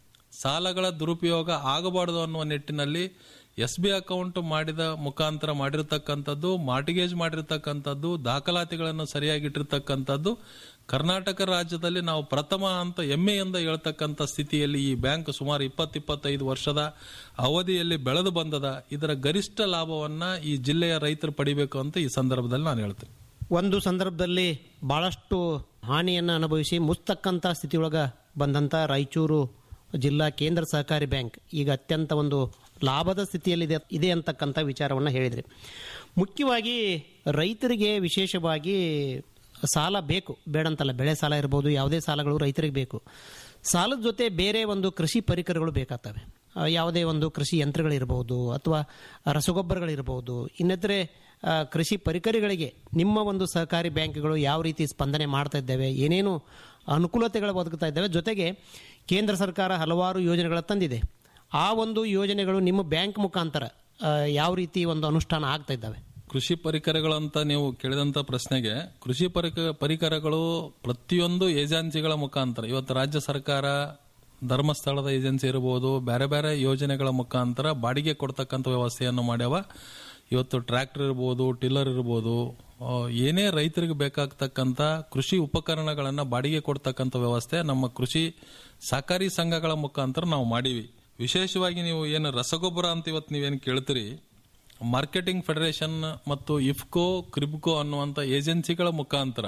ಸಾಲಗಳ ದುರುಪಯೋಗ ಆಗಬಾರದು ಅನ್ನುವ ನಿಟ್ಟಿನಲ್ಲಿ ಎಸ್ ಬಿ ಅಕೌಂಟ್ ಮಾಡಿದ ಮುಖಾಂತರ ಮಾಡಿರ್ತಕ್ಕಂಥದ್ದು ಮಾರ್ಟಿಗೇಜ್ ಮಾಡಿರ್ತಕ್ಕಂಥದ್ದು ದಾಖಲಾತಿಗಳನ್ನು ಸರಿಯಾಗಿ ಇಟ್ಟಿರ್ತಕ್ಕಂಥದ್ದು ಕರ್ನಾಟಕ ರಾಜ್ಯದಲ್ಲಿ ನಾವು ಪ್ರಥಮ ಅಂತ ಹೆಮ್ಮೆಯಿಂದ ಹೇಳ್ತಕ್ಕಂಥ ಸ್ಥಿತಿಯಲ್ಲಿ ಈ ಬ್ಯಾಂಕ್ ಸುಮಾರು ಇಪ್ಪತ್ತಿಪ್ಪತ್ತೈದು ವರ್ಷದ ಅವಧಿಯಲ್ಲಿ ಬೆಳೆದು ಬಂದದ ಇದರ ಗರಿಷ್ಠ ಲಾಭವನ್ನ ಈ ಜಿಲ್ಲೆಯ ರೈತರು ಪಡಿಬೇಕು ಅಂತ ಈ ಸಂದರ್ಭದಲ್ಲಿ ನಾನು ಹೇಳ್ತೇನೆ ಒಂದು ಸಂದರ್ಭದಲ್ಲಿ ಬಹಳಷ್ಟು ಹಾನಿಯನ್ನು ಅನುಭವಿಸಿ ಮುಸ್ತಕ್ಕಂಥ ಸ್ಥಿತಿಯೊಳಗ ಬಂದಂಥ ರಾಯಚೂರು ಜಿಲ್ಲಾ ಕೇಂದ್ರ ಸಹಕಾರಿ ಬ್ಯಾಂಕ್ ಈಗ ಅತ್ಯಂತ ಒಂದು ಲಾಭದ ಸ್ಥಿತಿಯಲ್ಲಿದೆ ಇದೆ ಅಂತಕ್ಕಂಥ ವಿಚಾರವನ್ನು ಹೇಳಿದ್ರಿ ಮುಖ್ಯವಾಗಿ ರೈತರಿಗೆ ವಿಶೇಷವಾಗಿ ಸಾಲ ಬೇಕು ಬೇಡಂತಲ್ಲ ಬೆಳೆ ಸಾಲ ಇರ್ಬೋದು ಯಾವುದೇ ಸಾಲಗಳು ರೈತರಿಗೆ ಬೇಕು ಸಾಲದ ಜೊತೆ ಬೇರೆ ಒಂದು ಕೃಷಿ ಪರಿಕರಗಳು ಬೇಕಾಗ್ತವೆ ಆ, ಯಾವುದೇ ಒಂದು ಕೃಷಿ ಯಂತ್ರಗಳಿರ್ಬೋದು ಅಥವಾ ರಸಗೊಬ್ಬರಗಳಿರ್ಬೋದು ಇನ್ನಿತರೆ ಆ, ಕೃಷಿ ಪರಿಕರಗಳಿಗೆ ನಿಮ್ಮ ಒಂದು ಸಹಕಾರಿ ಬ್ಯಾಂಕ್ಗಳು ಯಾವ ರೀತಿ ಸ್ಪಂದನೆ ಮಾಡ್ತಾ ಇದ್ದಾವೆ ಏನೇನು ಅನುಕೂಲತೆಗಳು ಒದಗ್ತಾ ಇದ್ದಾವೆ ಜೊತೆಗೆ ಕೇಂದ್ರ ಸರ್ಕಾರ ಹಲವಾರು ಯೋಜನೆಗಳ ತಂದಿದೆ ಆ ಒಂದು ಯೋಜನೆಗಳು ನಿಮ್ಮ ಬ್ಯಾಂಕ್ ಮುಖಾಂತರ ಆ, ಯಾವ ರೀತಿ ಒಂದು ಅನುಷ್ಠಾನ ಆಗ್ತಾ ಇದ್ದಾವೆ ಕೃಷಿ ಪರಿಕರಗಳು ಅಂತ ನೀವು ಕೇಳಿದಂತ ಪ್ರಶ್ನೆಗೆ ಕೃಷಿ ಪರಿಕ ಪರಿಕರಗಳು ಪ್ರತಿಯೊಂದು ಏಜೆನ್ಸಿಗಳ ಮುಖಾಂತರ ಇವತ್ತು ರಾಜ್ಯ ಸರ್ಕಾರ ಧರ್ಮಸ್ಥಳದ ಏಜೆನ್ಸಿ ಇರಬಹುದು ಬೇರೆ ಬೇರೆ ಯೋಜನೆಗಳ ಮುಖಾಂತರ ಬಾಡಿಗೆ ಕೊಡ್ತಕ್ಕಂಥ ವ್ಯವಸ್ಥೆಯನ್ನು ಮಾಡ್ಯಾವ ಇವತ್ತು ಟ್ರ್ಯಾಕ್ಟರ್ ಇರ್ಬೋದು ಟಿಲ್ಲರ್ ಇರ್ಬೋದು ಆ, ಏನೇ ರೈತರಿಗೆ ಬೇಕಾಗ್ತಕ್ಕಂಥ ಕೃಷಿ ಉಪಕರಣಗಳನ್ನ ಬಾಡಿಗೆ ಕೊಡ್ತಕ್ಕಂಥ ವ್ಯವಸ್ಥೆ ನಮ್ಮ ಕೃಷಿ ಸಹಕಾರಿ ಸಂಘಗಳ ಮುಖಾಂತರ ನಾವು ಮಾಡೀವಿ ವಿಶೇಷವಾಗಿ ನೀವು ಏನು ರಸಗೊಬ್ಬರ ಅಂತ ಇವತ್ತು ನೀವೇನು ಕೇಳ್ತೀರಿ ಮಾರ್ಕೆಟಿಂಗ್ ಫೆಡರೇಷನ್ ಮತ್ತು ಇಫ್ಕೋ ಕ್ರಿಬ್ಕೋ ಅನ್ನುವಂಥ ಏಜೆನ್ಸಿಗಳ ಮುಖಾಂತರ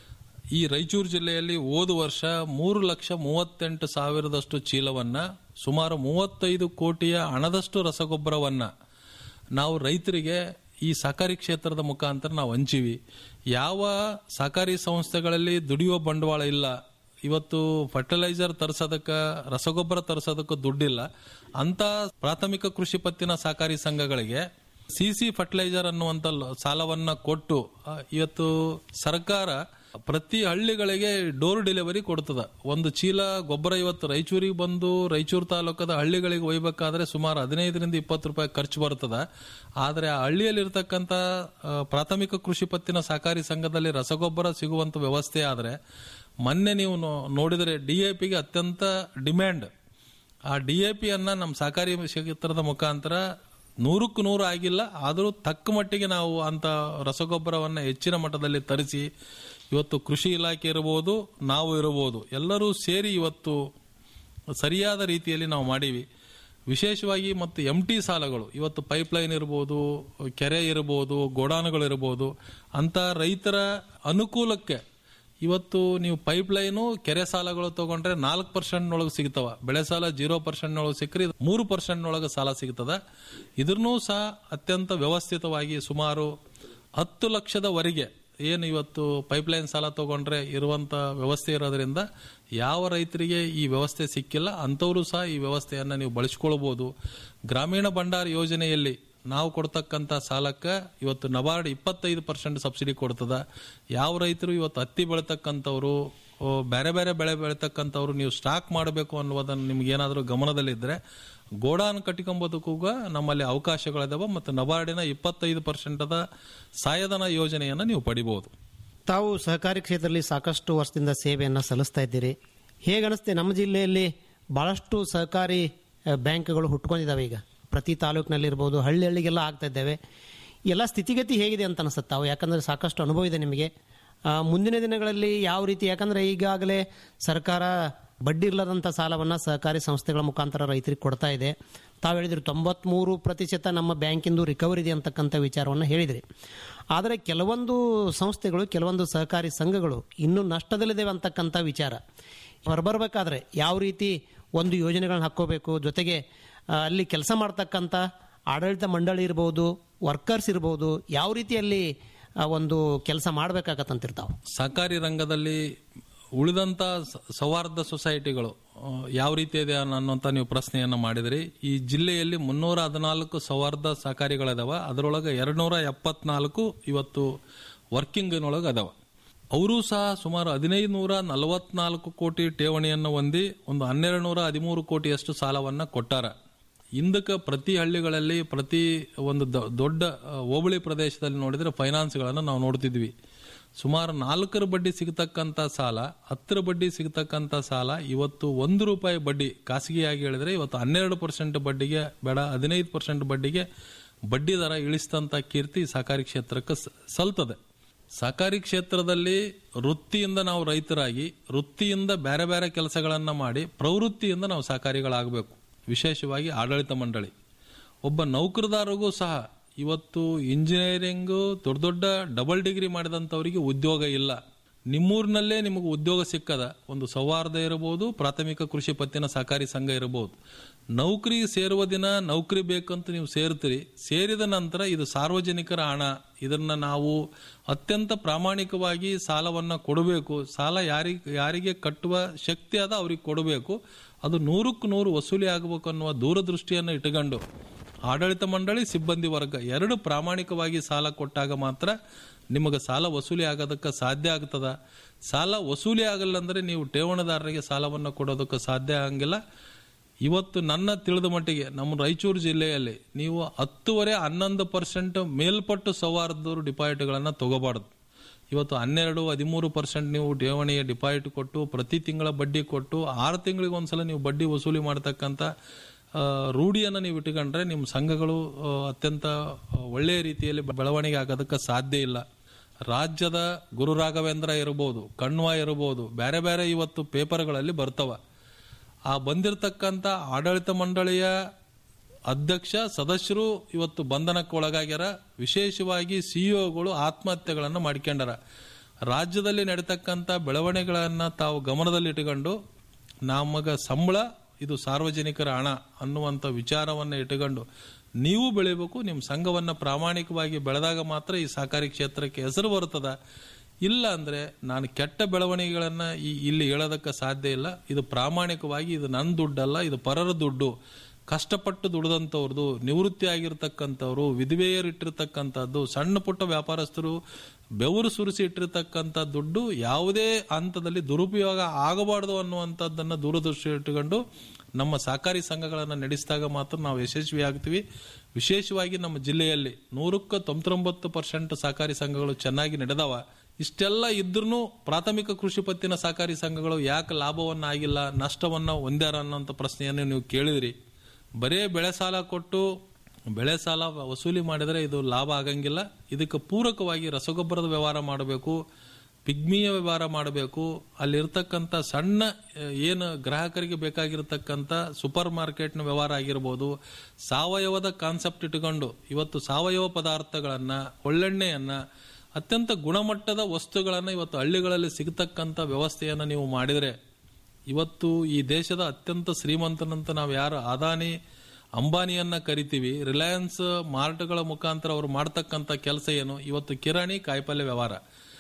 ಈ ರಾಯಚೂರು ಜಿಲ್ಲೆಯಲ್ಲಿ ಹೋದ ವರ್ಷ ಮೂರು ಲಕ್ಷ ಮೂವತ್ತೆಂಟು ಸಾವಿರದಷ್ಟು ಚೀಲವನ್ನ ಸುಮಾರು ಮೂವತ್ತೈದು ಕೋಟಿಯ ಹಣದಷ್ಟು ರಸಗೊಬ್ಬರವನ್ನ ನಾವು ರೈತರಿಗೆ ಈ ಸಹಕಾರಿ ಕ್ಷೇತ್ರದ ಮುಖಾಂತರ ನಾವು ಹಂಚಿವಿ ಯಾವ ಸಹಕಾರಿ ಸಂಸ್ಥೆಗಳಲ್ಲಿ ದುಡಿಯುವ ಬಂಡವಾಳ ಇಲ್ಲ ಇವತ್ತು ಫರ್ಟಿಲೈಸರ್ ತರಿಸೋದಕ್ಕ ರಸಗೊಬ್ಬರ ತರಿಸೋದಕ್ಕೂ ದುಡ್ಡಿಲ್ಲ ಅಂತ ಪ್ರಾಥಮಿಕ ಕೃಷಿ ಪತ್ತಿನ ಸಹಕಾರಿ ಸಂಘಗಳಿಗೆ ಸಿಸಿ ಫರ್ಟಿಲೈಸರ್ ಅನ್ನುವಂತ ಲ- ಸಾಲವನ್ನ ಕೊಟ್ಟು ಆ, ಇವತ್ತು ಸರ್ಕಾರ ಪ್ರತಿ ಹಳ್ಳಿಗಳಿಗೆ ಡೋರ್ ಡೆಲಿವರಿ ಕೊಡ್ತದ ಒಂದು ಚೀಲ ಗೊಬ್ಬರ ಇವತ್ತು ರಾಯಚೂರಿಗೆ ಬಂದು ರಾಯಚೂರು ತಾಲೂಕದ ಹಳ್ಳಿಗಳಿಗೆ ಒಯ್ಬೇಕಾದ್ರೆ ಸುಮಾರು ಹದಿನೈದರಿಂದ ಇಪ್ಪತ್ತು ರೂಪಾಯಿ ಖರ್ಚು ಬರ್ತದ ಆದರೆ ಆ ಹಳ್ಳಿಯಲ್ಲಿರ್ತಕ್ಕಂಥ ಆ, ಪ್ರಾಥಮಿಕ ಕೃಷಿ ಪತ್ತಿನ ಸಹಕಾರಿ ಸಂಘದಲ್ಲಿ ರಸಗೊಬ್ಬರ ಸಿಗುವಂತ ವ್ಯವಸ್ಥೆ ಆದರೆ ಮೊನ್ನೆ ನೀವು ನೋ- ನೋಡಿದರೆ ಡಿ ಎ ಪಿಗೆ ಅತ್ಯಂತ ಡಿಮ್ಯಾಂಡ್ ಆ ಡಿ ಎ ಪಿ ಅನ್ನ ನಮ್ಮ ಸಹಕಾರಿ ಕ್ಷೇತ್ರದ ಮುಖಾಂತರ ನೂರಕ್ಕೂ ನೂರು ಆಗಿಲ್ಲ ಆದರೂ ತಕ್ಕ ಮಟ್ಟಿಗೆ ನಾವು ಅಂತ ರಸಗೊಬ್ಬರವನ್ನು ಹೆಚ್ಚಿನ ಮಟ್ಟದಲ್ಲಿ ತರಿಸಿ ಇವತ್ತು ಕೃಷಿ ಇಲಾಖೆ ಇರಬಹುದು ನಾವು ಇರಬಹುದು ಎಲ್ಲರೂ ಸೇರಿ ಇವತ್ತು ಸರಿಯಾದ ರೀತಿಯಲ್ಲಿ ನಾವು ಮಾಡೀವಿ ವಿಶೇಷವಾಗಿ ಮತ್ತು ಎಂ ಟಿ ಸಾಲಗಳು ಇವತ್ತು ಪೈಪ್ಲೈನ್ ಇರ್ಬೋದು ಕೆರೆ ಇರ್ಬೋದು ಗೋಡಾನುಗಳು ಇರ್ಬೋದು ಅಂತ ರೈತರ ಅನುಕೂಲಕ್ಕೆ ಇವತ್ತು ನೀವು ಪೈಪ್ಲೈನು ಕೆರೆ ಸಾಲಗಳು ತಗೊಂಡ್ರೆ ನಾಲ್ಕು ಪರ್ಸೆಂಟ್ ಒಳಗೆ ಸಿಗ್ತಾವ ಬೆಳೆ ಸಾಲ ಜೀರೋ ಪರ್ಸೆಂಟ್ ಒಳಗೆ ಸಿಕ್ಕರೆ ಇದು ಮೂರು ಪರ್ಸೆಂಟ್ ಒಳಗೆ ಸಾಲ ಸಿಗ್ತದ ಇದನ್ನೂ ಸಹ ಅತ್ಯಂತ ವ್ಯವಸ್ಥಿತವಾಗಿ ಸುಮಾರು ಹತ್ತು ಲಕ್ಷದವರೆಗೆ ಏನು ಇವತ್ತು ಪೈಪ್ಲೈನ್ ಸಾಲ ತಗೊಂಡ್ರೆ ಇರುವಂತ ವ್ಯವಸ್ಥೆ ಇರೋದ್ರಿಂದ ಯಾವ ರೈತರಿಗೆ ಈ ವ್ಯವಸ್ಥೆ ಸಿಕ್ಕಿಲ್ಲ ಅಂಥವರು ಸಹ ಈ ವ್ಯವಸ್ಥೆಯನ್ನು ನೀವು ಬಳಸ್ಕೊಳ್ಬೋದು ಗ್ರಾಮೀಣ ಭಂಡಾರ ಯೋಜನೆಯಲ್ಲಿ ನಾವು ಕೊಡ್ತಕ್ಕಂಥ ಸಾಲಕ್ಕೆ ಇವತ್ತು ನಬಾರ್ಡ್ ಇಪ್ಪತ್ತೈದು ಪರ್ಸೆಂಟ್ ಸಬ್ಸಿಡಿ ಕೊಡ್ತದ ಯಾವ ರೈತರು ಇವತ್ತು ಹತ್ತಿ ಬೆಳತಕ್ಕಂಥವ್ರು ಓ, ಬೇರೆ ಬೇರೆ ಬೆಳೆ ಬೆಳತಕ್ಕಂಥವ್ರು ನೀವು ಸ್ಟಾಕ್ ಮಾಡಬೇಕು ಅನ್ನುವುದನ್ನು ನಿಮ್ಗೆ ಏನಾದರೂ ಗಮನದಲ್ಲಿದ್ದರೆ ಗೋಡಾನ್ ಕಟ್ಟಿಕೊಂಬೋದಕ್ಕೂ ನಮ್ಮಲ್ಲಿ ಅವಕಾಶಗಳಿದಾವೆ ಮತ್ತು ನಬಾರ್ಡಿನ ಇಪ್ಪತ್ತೈದು ಪರ್ಸೆಂಟದ ಸಹಾಯಧನ ಯೋಜನೆಯನ್ನು ನೀವು ಪಡಿಬಹುದು ತಾವು ಸಹಕಾರಿ ಕ್ಷೇತ್ರದಲ್ಲಿ ಸಾಕಷ್ಟು ವರ್ಷದಿಂದ ಸೇವೆಯನ್ನು ಸಲ್ಲಿಸ್ತಾ ಇದ್ದೀರಿ ಹೇಗನಿಸುತ್ತೆ ನಮ್ಮ ಜಿಲ್ಲೆಯಲ್ಲಿ ಬಹಳಷ್ಟು ಸಹಕಾರಿ ಆ, ಬ್ಯಾಂಕ್ಗಳು ಹುಟ್ಕೊಂಡಿದ್ದಾವೆ ಈಗ ಪ್ರತಿ ತಾಲೂಕಿನಲ್ಲಿರ್ಬೋದು ಹಳ್ಳಿ ಹಳ್ಳಿಗೆಲ್ಲ ಆಗ್ತಾ ಇದ್ದಾವೆ ಎಲ್ಲ ಸ್ಥಿತಿಗತಿ ಹೇಗಿದೆ ಅಂತ ಅನಿಸುತ್ತೆ ತಾವು ಯಾಕಂದರೆ ಸಾಕಷ್ಟು ಅನುಭವ ಇದೆ ನಿಮಗೆ ಆ, ಮುಂದಿನ ದಿನಗಳಲ್ಲಿ ಯಾವ ರೀತಿ ಯಾಕಂದರೆ ಈಗಾಗಲೇ ಸರ್ಕಾರ ಬಡ್ಡಿ ಇಲ್ಲದಂಥ ಸಾಲವನ್ನು ಸಹಕಾರಿ ಸಂಸ್ಥೆಗಳ ಮುಖಾಂತರ ರೈತರಿಗೆ ಕೊಡ್ತಾ ಇದೆ ತಾವು ಹೇಳಿದ್ರಿ ತೊಂಬತ್ಮೂರು ಪ್ರತಿಶತ ನಮ್ಮ ಬ್ಯಾಂಕಿಂದು ರಿಕವರಿ ಇದೆ ಅಂತಕ್ಕಂಥ ವಿಚಾರವನ್ನು ಹೇಳಿದ್ರಿ ಆದರೆ ಕೆಲವೊಂದು ಸಂಸ್ಥೆಗಳು ಕೆಲವೊಂದು ಸಹಕಾರಿ ಸಂಘಗಳು ಇನ್ನೂ ನಷ್ಟದಲ್ಲಿದ್ದೇವೆ ಅಂತಕ್ಕಂಥ ವಿಚಾರ ಹೊರಬರಬೇಕಾದ್ರೆ ಯಾವ ರೀತಿ ಒಂದು ಯೋಜನೆಗಳನ್ನ ಹಾಕ್ಕೋಬೇಕು ಜೊತೆಗೆ ಆ, ಅಲ್ಲಿ ಕೆಲಸ ಮಾಡ್ತಕ್ಕಂಥ ಆಡಳಿತ ಮಂಡಳಿ ಇರ್ಬೋದು ವರ್ಕರ್ಸ್ ಇರ್ಬೋದು ಯಾವ ರೀತಿಯಲ್ಲಿ ಆ, ಒಂದು ಕೆಲಸ ಮಾಡಬೇಕಾಗತ್ತಂತಿರ್ತಾವೆ ಸಹಕಾರಿ ರಂಗದಲ್ಲಿ ಉಳಿದಂತ ಸ- ಸೌಹಾರ್ದ ಸೊಸೈಟಿಗಳು ಆ, ಯಾವ ರೀತಿ ಇದೆ ಅನ್ನೋಂಥ ನೀವು ಪ್ರಶ್ನೆಯನ್ನು ಮಾಡಿದ್ರಿ ಈ ಜಿಲ್ಲೆಯಲ್ಲಿ ಮುನ್ನೂರ ಹದಿನಾಲ್ಕು ಸೌಹಾರ್ದ ಸಹಕಾರಿಗಳಿದಾವ ಅದರೊಳಗೆ ಎರಡ್ನೂರ ಎಪ್ಪತ್ನಾಲ್ಕು ಇವತ್ತು ವರ್ಕಿಂಗ್ನೊಳಗೆ ಅದಾವ ಅವರು ಸಹ ಸುಮಾರು ಹದಿನೈದು ನೂರ ನಲವತ್ನಾಲ್ಕು ಕೋಟಿ ಠೇವಣಿಯನ್ನು ಹೊಂದಿ ಒಂದು ಹನ್ನೆರಡು ನೂರ ಹದಿಮೂರು ಕೋಟಿಯಷ್ಟು ಸಾಲವನ್ನು ಕೊಟ್ಟಾರ ಹಿಂದಕ್ಕೆ ಪ್ರತಿ ಹಳ್ಳಿಗಳಲ್ಲಿ ಪ್ರತಿ ಒಂದು ದ- ದೊಡ್ಡ ಆ, ಹೋಬಳಿ ಪ್ರದೇಶದಲ್ಲಿ ನೋಡಿದ್ರೆ ಫೈನಾನ್ಸ್ಗಳನ್ನು ನಾವು ನೋಡ್ತಿದ್ವಿ ಸುಮಾರು ನಾಲ್ಕರ ಬಡ್ಡಿ ಸಿಗತಕ್ಕಂಥ ಸಾಲ ಹತ್ತರ ಬಡ್ಡಿ ಸಿಗತಕ್ಕಂಥ ಸಾಲ ಇವತ್ತು ಒಂದು ರೂಪಾಯಿ ಬಡ್ಡಿ ಖಾಸಗಿಯಾಗಿ ಹೇಳಿದ್ರೆ ಇವತ್ತು ಹನ್ನೆರಡು ಪರ್ಸೆಂಟ್ ಬಡ್ಡಿಗೆ ಬೇಡ ಹದಿನೈದು ಪರ್ಸೆಂಟ್ ಬಡ್ಡಿಗೆ ಬಡ್ಡಿ ದರ ಇಳಿಸಿದಂಥ ಕೀರ್ತಿ ಸಹಕಾರಿ ಕ್ಷೇತ್ರಕ್ಕೆ ಸ- ಸಲ್ತದೆ ಸಹಕಾರಿ ಕ್ಷೇತ್ರದಲ್ಲಿ ವೃತ್ತಿಯಿಂದ ನಾವು ರೈತರಾಗಿ ವೃತ್ತಿಯಿಂದ ಬೇರೆ ಬೇರೆ ಕೆಲಸಗಳನ್ನು ಮಾಡಿ ಪ್ರವೃತ್ತಿಯಿಂದ ನಾವು ಸಹಕಾರಿಗಳಾಗಬೇಕು ವಿಶೇಷವಾಗಿ ಆಡಳಿತ ಮಂಡಳಿ ಒಬ್ಬ ನೌಕರದಾರರಿಗೂ ಸಹ ಇವತ್ತು ಇಂಜಿನಿಯರಿಂಗು ದೊಡ್ಡ ದೊಡ್ಡ ಡಬಲ್ ಡಿಗ್ರಿ ಮಾಡಿದಂಥವರಿಗೆ ಉದ್ಯೋಗ ಇಲ್ಲ ನಿಮ್ಮೂರಿನಲ್ಲೇ ನಿಮಗೆ ಉದ್ಯೋಗ ಸಿಕ್ಕದ ಒಂದು ಸೌಹಾರ್ದ ಇರಬಹುದು ಪ್ರಾಥಮಿಕ ಕೃಷಿ ಪತ್ತಿನ ಸಹಕಾರಿ ಸಂಘ ಇರಬಹುದು ನೌಕರಿ ಸೇರುವ ದಿನ ನೌಕರಿ ಬೇಕಂತ ನೀವು ಸೇರ್ತೀರಿ ಸೇರಿದ ನಂತರ ಇದು ಸಾರ್ವಜನಿಕರ ಹಣ ಇದನ್ನ ನಾವು ಅತ್ಯಂತ ಪ್ರಾಮಾಣಿಕವಾಗಿ ಸಾಲವನ್ನ ಕೊಡಬೇಕು ಸಾಲ ಯಾರಿಗೆ ಯಾರಿಗೆ ಕಟ್ಟುವ ಶಕ್ತಿ ಅದ ಅವ್ರಿಗೆ ಕೊಡಬೇಕು ಅದು ನೂರಕ್ಕೂ ನೂರು ವಸೂಲಿ ಆಗಬೇಕು ಅನ್ನುವ ದೂರದೃಷ್ಟಿಯನ್ನು ಇಟ್ಟುಕೊಂಡು ಆಡಳಿತ ಮಂಡಳಿ ಸಿಬ್ಬಂದಿ ವರ್ಗ ಎರಡು ಪ್ರಾಮಾಣಿಕವಾಗಿ ಸಾಲ ಕೊಟ್ಟಾಗ ಮಾತ್ರ ನಿಮಗೆ ಸಾಲ ವಸೂಲಿ ಆಗೋದಕ್ಕೆ ಸಾಧ್ಯ ಆಗ್ತದ ಸಾಲ ವಸೂಲಿ ಆಗಲ್ಲ ಅಂದ್ರೆ ನೀವು ಠೇವಣಿದಾರರಿಗೆ ಸಾಲವನ್ನು ಕೊಡೋದಕ್ಕೆ ಸಾಧ್ಯ ಆಗಂಗಿಲ್ಲ ಇವತ್ತು ನನ್ನ ತಿಳಿದ ಮಟ್ಟಿಗೆ ನಮ್ಮ ರಾಯಚೂರು ಜಿಲ್ಲೆಯಲ್ಲಿ ನೀವು ಹತ್ತುವರೆ ಹನ್ನೊಂದು ಪರ್ಸೆಂಟ್ ಮೇಲ್ಪಟ್ಟು ಸೌಹಾರ್ದರು ಡಿಪಾಸಿಟ್ಗಳನ್ನು ತಗೋಬಾರ್ದು ಇವತ್ತು ಹನ್ನೆರಡು ಹದಿಮೂರು ಪರ್ಸೆಂಟ್ ನೀವು ಠೇವಣಿಯ ಡಿಪಾಸಿಟ್ ಕೊಟ್ಟು ಪ್ರತಿ ತಿಂಗಳ ಬಡ್ಡಿ ಕೊಟ್ಟು ಆರು ತಿಂಗಳಿಗೆ ಒಂದ್ಸಲ ನೀವು ಬಡ್ಡಿ ವಸೂಲಿ ಮಾಡತಕ್ಕಂಥ ಆ, ರೂಢಿಯನ್ನು ನೀವು ಇಟ್ಕೊಂಡ್ರೆ ನಿಮ್ಮ ಸಂಘಗಳು ಆ, ಅತ್ಯಂತ ಆ, ಒಳ್ಳೆಯ ರೀತಿಯಲ್ಲಿ ಬೆಳವಣಿಗೆ ಆಗೋದಕ್ಕೆ ಸಾಧ್ಯ ಇಲ್ಲ ರಾಜ್ಯದ ಗುರು ರಾಘವೇಂದ್ರ ಇರಬಹುದು ಕಣ್ವ ಇರಬಹುದು ಬೇರೆ ಬೇರೆ ಇವತ್ತು ಪೇಪರ್ಗಳಲ್ಲಿ ಬರ್ತವ ಆ ಬಂದಿರತಕ್ಕಂಥ ಆಡಳಿತ ಮಂಡಳಿಯ ಅಧ್ಯಕ್ಷ ಸದಸ್ಯರು ಇವತ್ತು ಬಂಧನಕ್ಕೆ ಒಳಗಾಗ್ಯಾರ ವಿಶೇಷವಾಗಿ ಸಿಇಒಗಳು ಆತ್ಮಹತ್ಯೆಗಳನ್ನು ಮಾಡ್ಕೊಂಡಾರ ರಾಜ್ಯದಲ್ಲಿ ನಡೀತಕ್ಕಂಥ ಬೆಳವಣಿಗೆಗಳನ್ನು ತಾವು ಗಮನದಲ್ಲಿಟ್ಟುಕೊಂಡು ನಮಗ ಸಂಬಳ ಇದು ಸಾರ್ವಜನಿಕರ ಹಣ ಅನ್ನುವಂಥ ವಿಚಾರವನ್ನು ಇಟ್ಟುಕೊಂಡು ನೀವು ಬೆಳಿಬೇಕು ನಿಮ್ಮ ಸಂಘವನ್ನು ಪ್ರಾಮಾಣಿಕವಾಗಿ ಬೆಳೆದಾಗ ಮಾತ್ರ ಈ ಸಹಕಾರಿ ಕ್ಷೇತ್ರಕ್ಕೆ ಹೆಸರು ಬರ್ತದ ಇಲ್ಲ ಅಂದ್ರೆ ನಾನು ಕೆಟ್ಟ ಬೆಳವಣಿಗೆಗಳನ್ನ ಈ ಇಲ್ಲಿ ಹೇಳೋದಕ್ಕೆ ಸಾಧ್ಯ ಇಲ್ಲ ಇದು ಪ್ರಾಮಾಣಿಕವಾಗಿ ಇದು ನನ್ನ ದುಡ್ಡಲ್ಲ ಇದು ಪರರ ದುಡ್ಡು ಕಷ್ಟಪಟ್ಟು ದುಡಿದಂಥವ್ರದ್ದು ನಿವೃತ್ತಿ ಆಗಿರ್ತಕ್ಕಂಥವ್ರು ವಿಧವೆಯರಿಟ್ಟಿರ್ತಕ್ಕಂಥದ್ದು ಸಣ್ಣ ಪುಟ್ಟ ವ್ಯಾಪಾರಸ್ಥರು ಬೆವರು ಸುರಿಸಿ ಇಟ್ಟಿರ್ತಕ್ಕಂಥ ದುಡ್ಡು ಯಾವುದೇ ಹಂತದಲ್ಲಿ ದುರುಪಯೋಗ ಆಗಬಾರ್ದು ಅನ್ನುವಂಥದ್ದನ್ನು ದೂರದೃಷ್ಟಿ ಇಟ್ಟುಕೊಂಡು ನಮ್ಮ ಸಹಕಾರಿ ಸಂಘಗಳನ್ನು ನಡೆಸಿದಾಗ ಮಾತ್ರ ನಾವು ಯಶಸ್ವಿ ಆಗ್ತೀವಿ ವಿಶೇಷವಾಗಿ ನಮ್ಮ ಜಿಲ್ಲೆಯಲ್ಲಿ ನೂರಕ್ಕೆ ತೊಂಬತ್ತೊಂಬತ್ತು ಪರ್ಸೆಂಟ್ ಸಹಕಾರಿ ಸಂಘಗಳು ಚೆನ್ನಾಗಿ ನಡೆದವ ಇಷ್ಟೆಲ್ಲ ಇದ್ರೂ ಪ್ರಾಥಮಿಕ ಕೃಷಿ ಪತ್ತಿನ ಸಹಕಾರಿ ಸಂಘಗಳು ಯಾಕೆ ಲಾಭವನ್ನ ಆಗಿಲ್ಲ ನಷ್ಟವನ್ನ ಹೊಂದ್ಯಾರ ಅನ್ನೋಂಥ ಪ್ರಶ್ನೆಯನ್ನು ನೀವು ಕೇಳಿದ್ರಿ ಬರೇ ಬೆಳೆ ಸಾಲ ಕೊಟ್ಟು ಬೆಳೆ ಸಾಲ ವಸೂಲಿ ಮಾಡಿದರೆ ಇದು ಲಾಭ ಆಗಂಗಿಲ್ಲ ಇದಕ್ಕೆ ಪೂರಕವಾಗಿ ರಸಗೊಬ್ಬರದ ವ್ಯವಹಾರ ಮಾಡಬೇಕು ಪಿಗ್ಮಿಯ ವ್ಯವಹಾರ ಮಾಡಬೇಕು ಅಲ್ಲಿರ್ತಕ್ಕಂಥ ಸಣ್ಣ ಅಹ್, ಏನು ಗ್ರಾಹಕರಿಗೆ ಬೇಕಾಗಿರ್ತಕ್ಕಂಥ ಸೂಪರ್ ಮಾರ್ಕೆಟ್ನ ವ್ಯವಹಾರ ಆಗಿರ್ಬೋದು ಸಾವಯವದ ಕಾನ್ಸೆಪ್ಟ್ ಇಟ್ಕೊಂಡು ಇವತ್ತು ಸಾವಯವ ಪದಾರ್ಥಗಳನ್ನ ಒಳ್ಳೆಣ್ಣೆಯನ್ನ ಅತ್ಯಂತ ಗುಣಮಟ್ಟದ ವಸ್ತುಗಳನ್ನು ಇವತ್ತು ಹಳ್ಳಿಗಳಲ್ಲಿ ಸಿಗತಕ್ಕಂಥ ವ್ಯವಸ್ಥೆಯನ್ನು ನೀವು ಮಾಡಿದರೆ ಇವತ್ತು ಈ ದೇಶದ ಅತ್ಯಂತ ಶ್ರೀಮಂತನಂತ ನಾವು ಯಾರು ಅದಾನಿ ಅಂಬಾನಿಯನ್ನ ಕರಿತೀವಿ ರಿಲಯನ್ಸ್ ಮಾರ್ಟ್ಗಳ ಮುಖಾಂತರ ಅವರು ಮಾಡ್ತಕ್ಕಂಥ ಕೆಲಸ ಏನು ಇವತ್ತು ಕಿರಾಣಿ ಕಾಯಿಪಲ್ಯ ವ್ಯವಹಾರ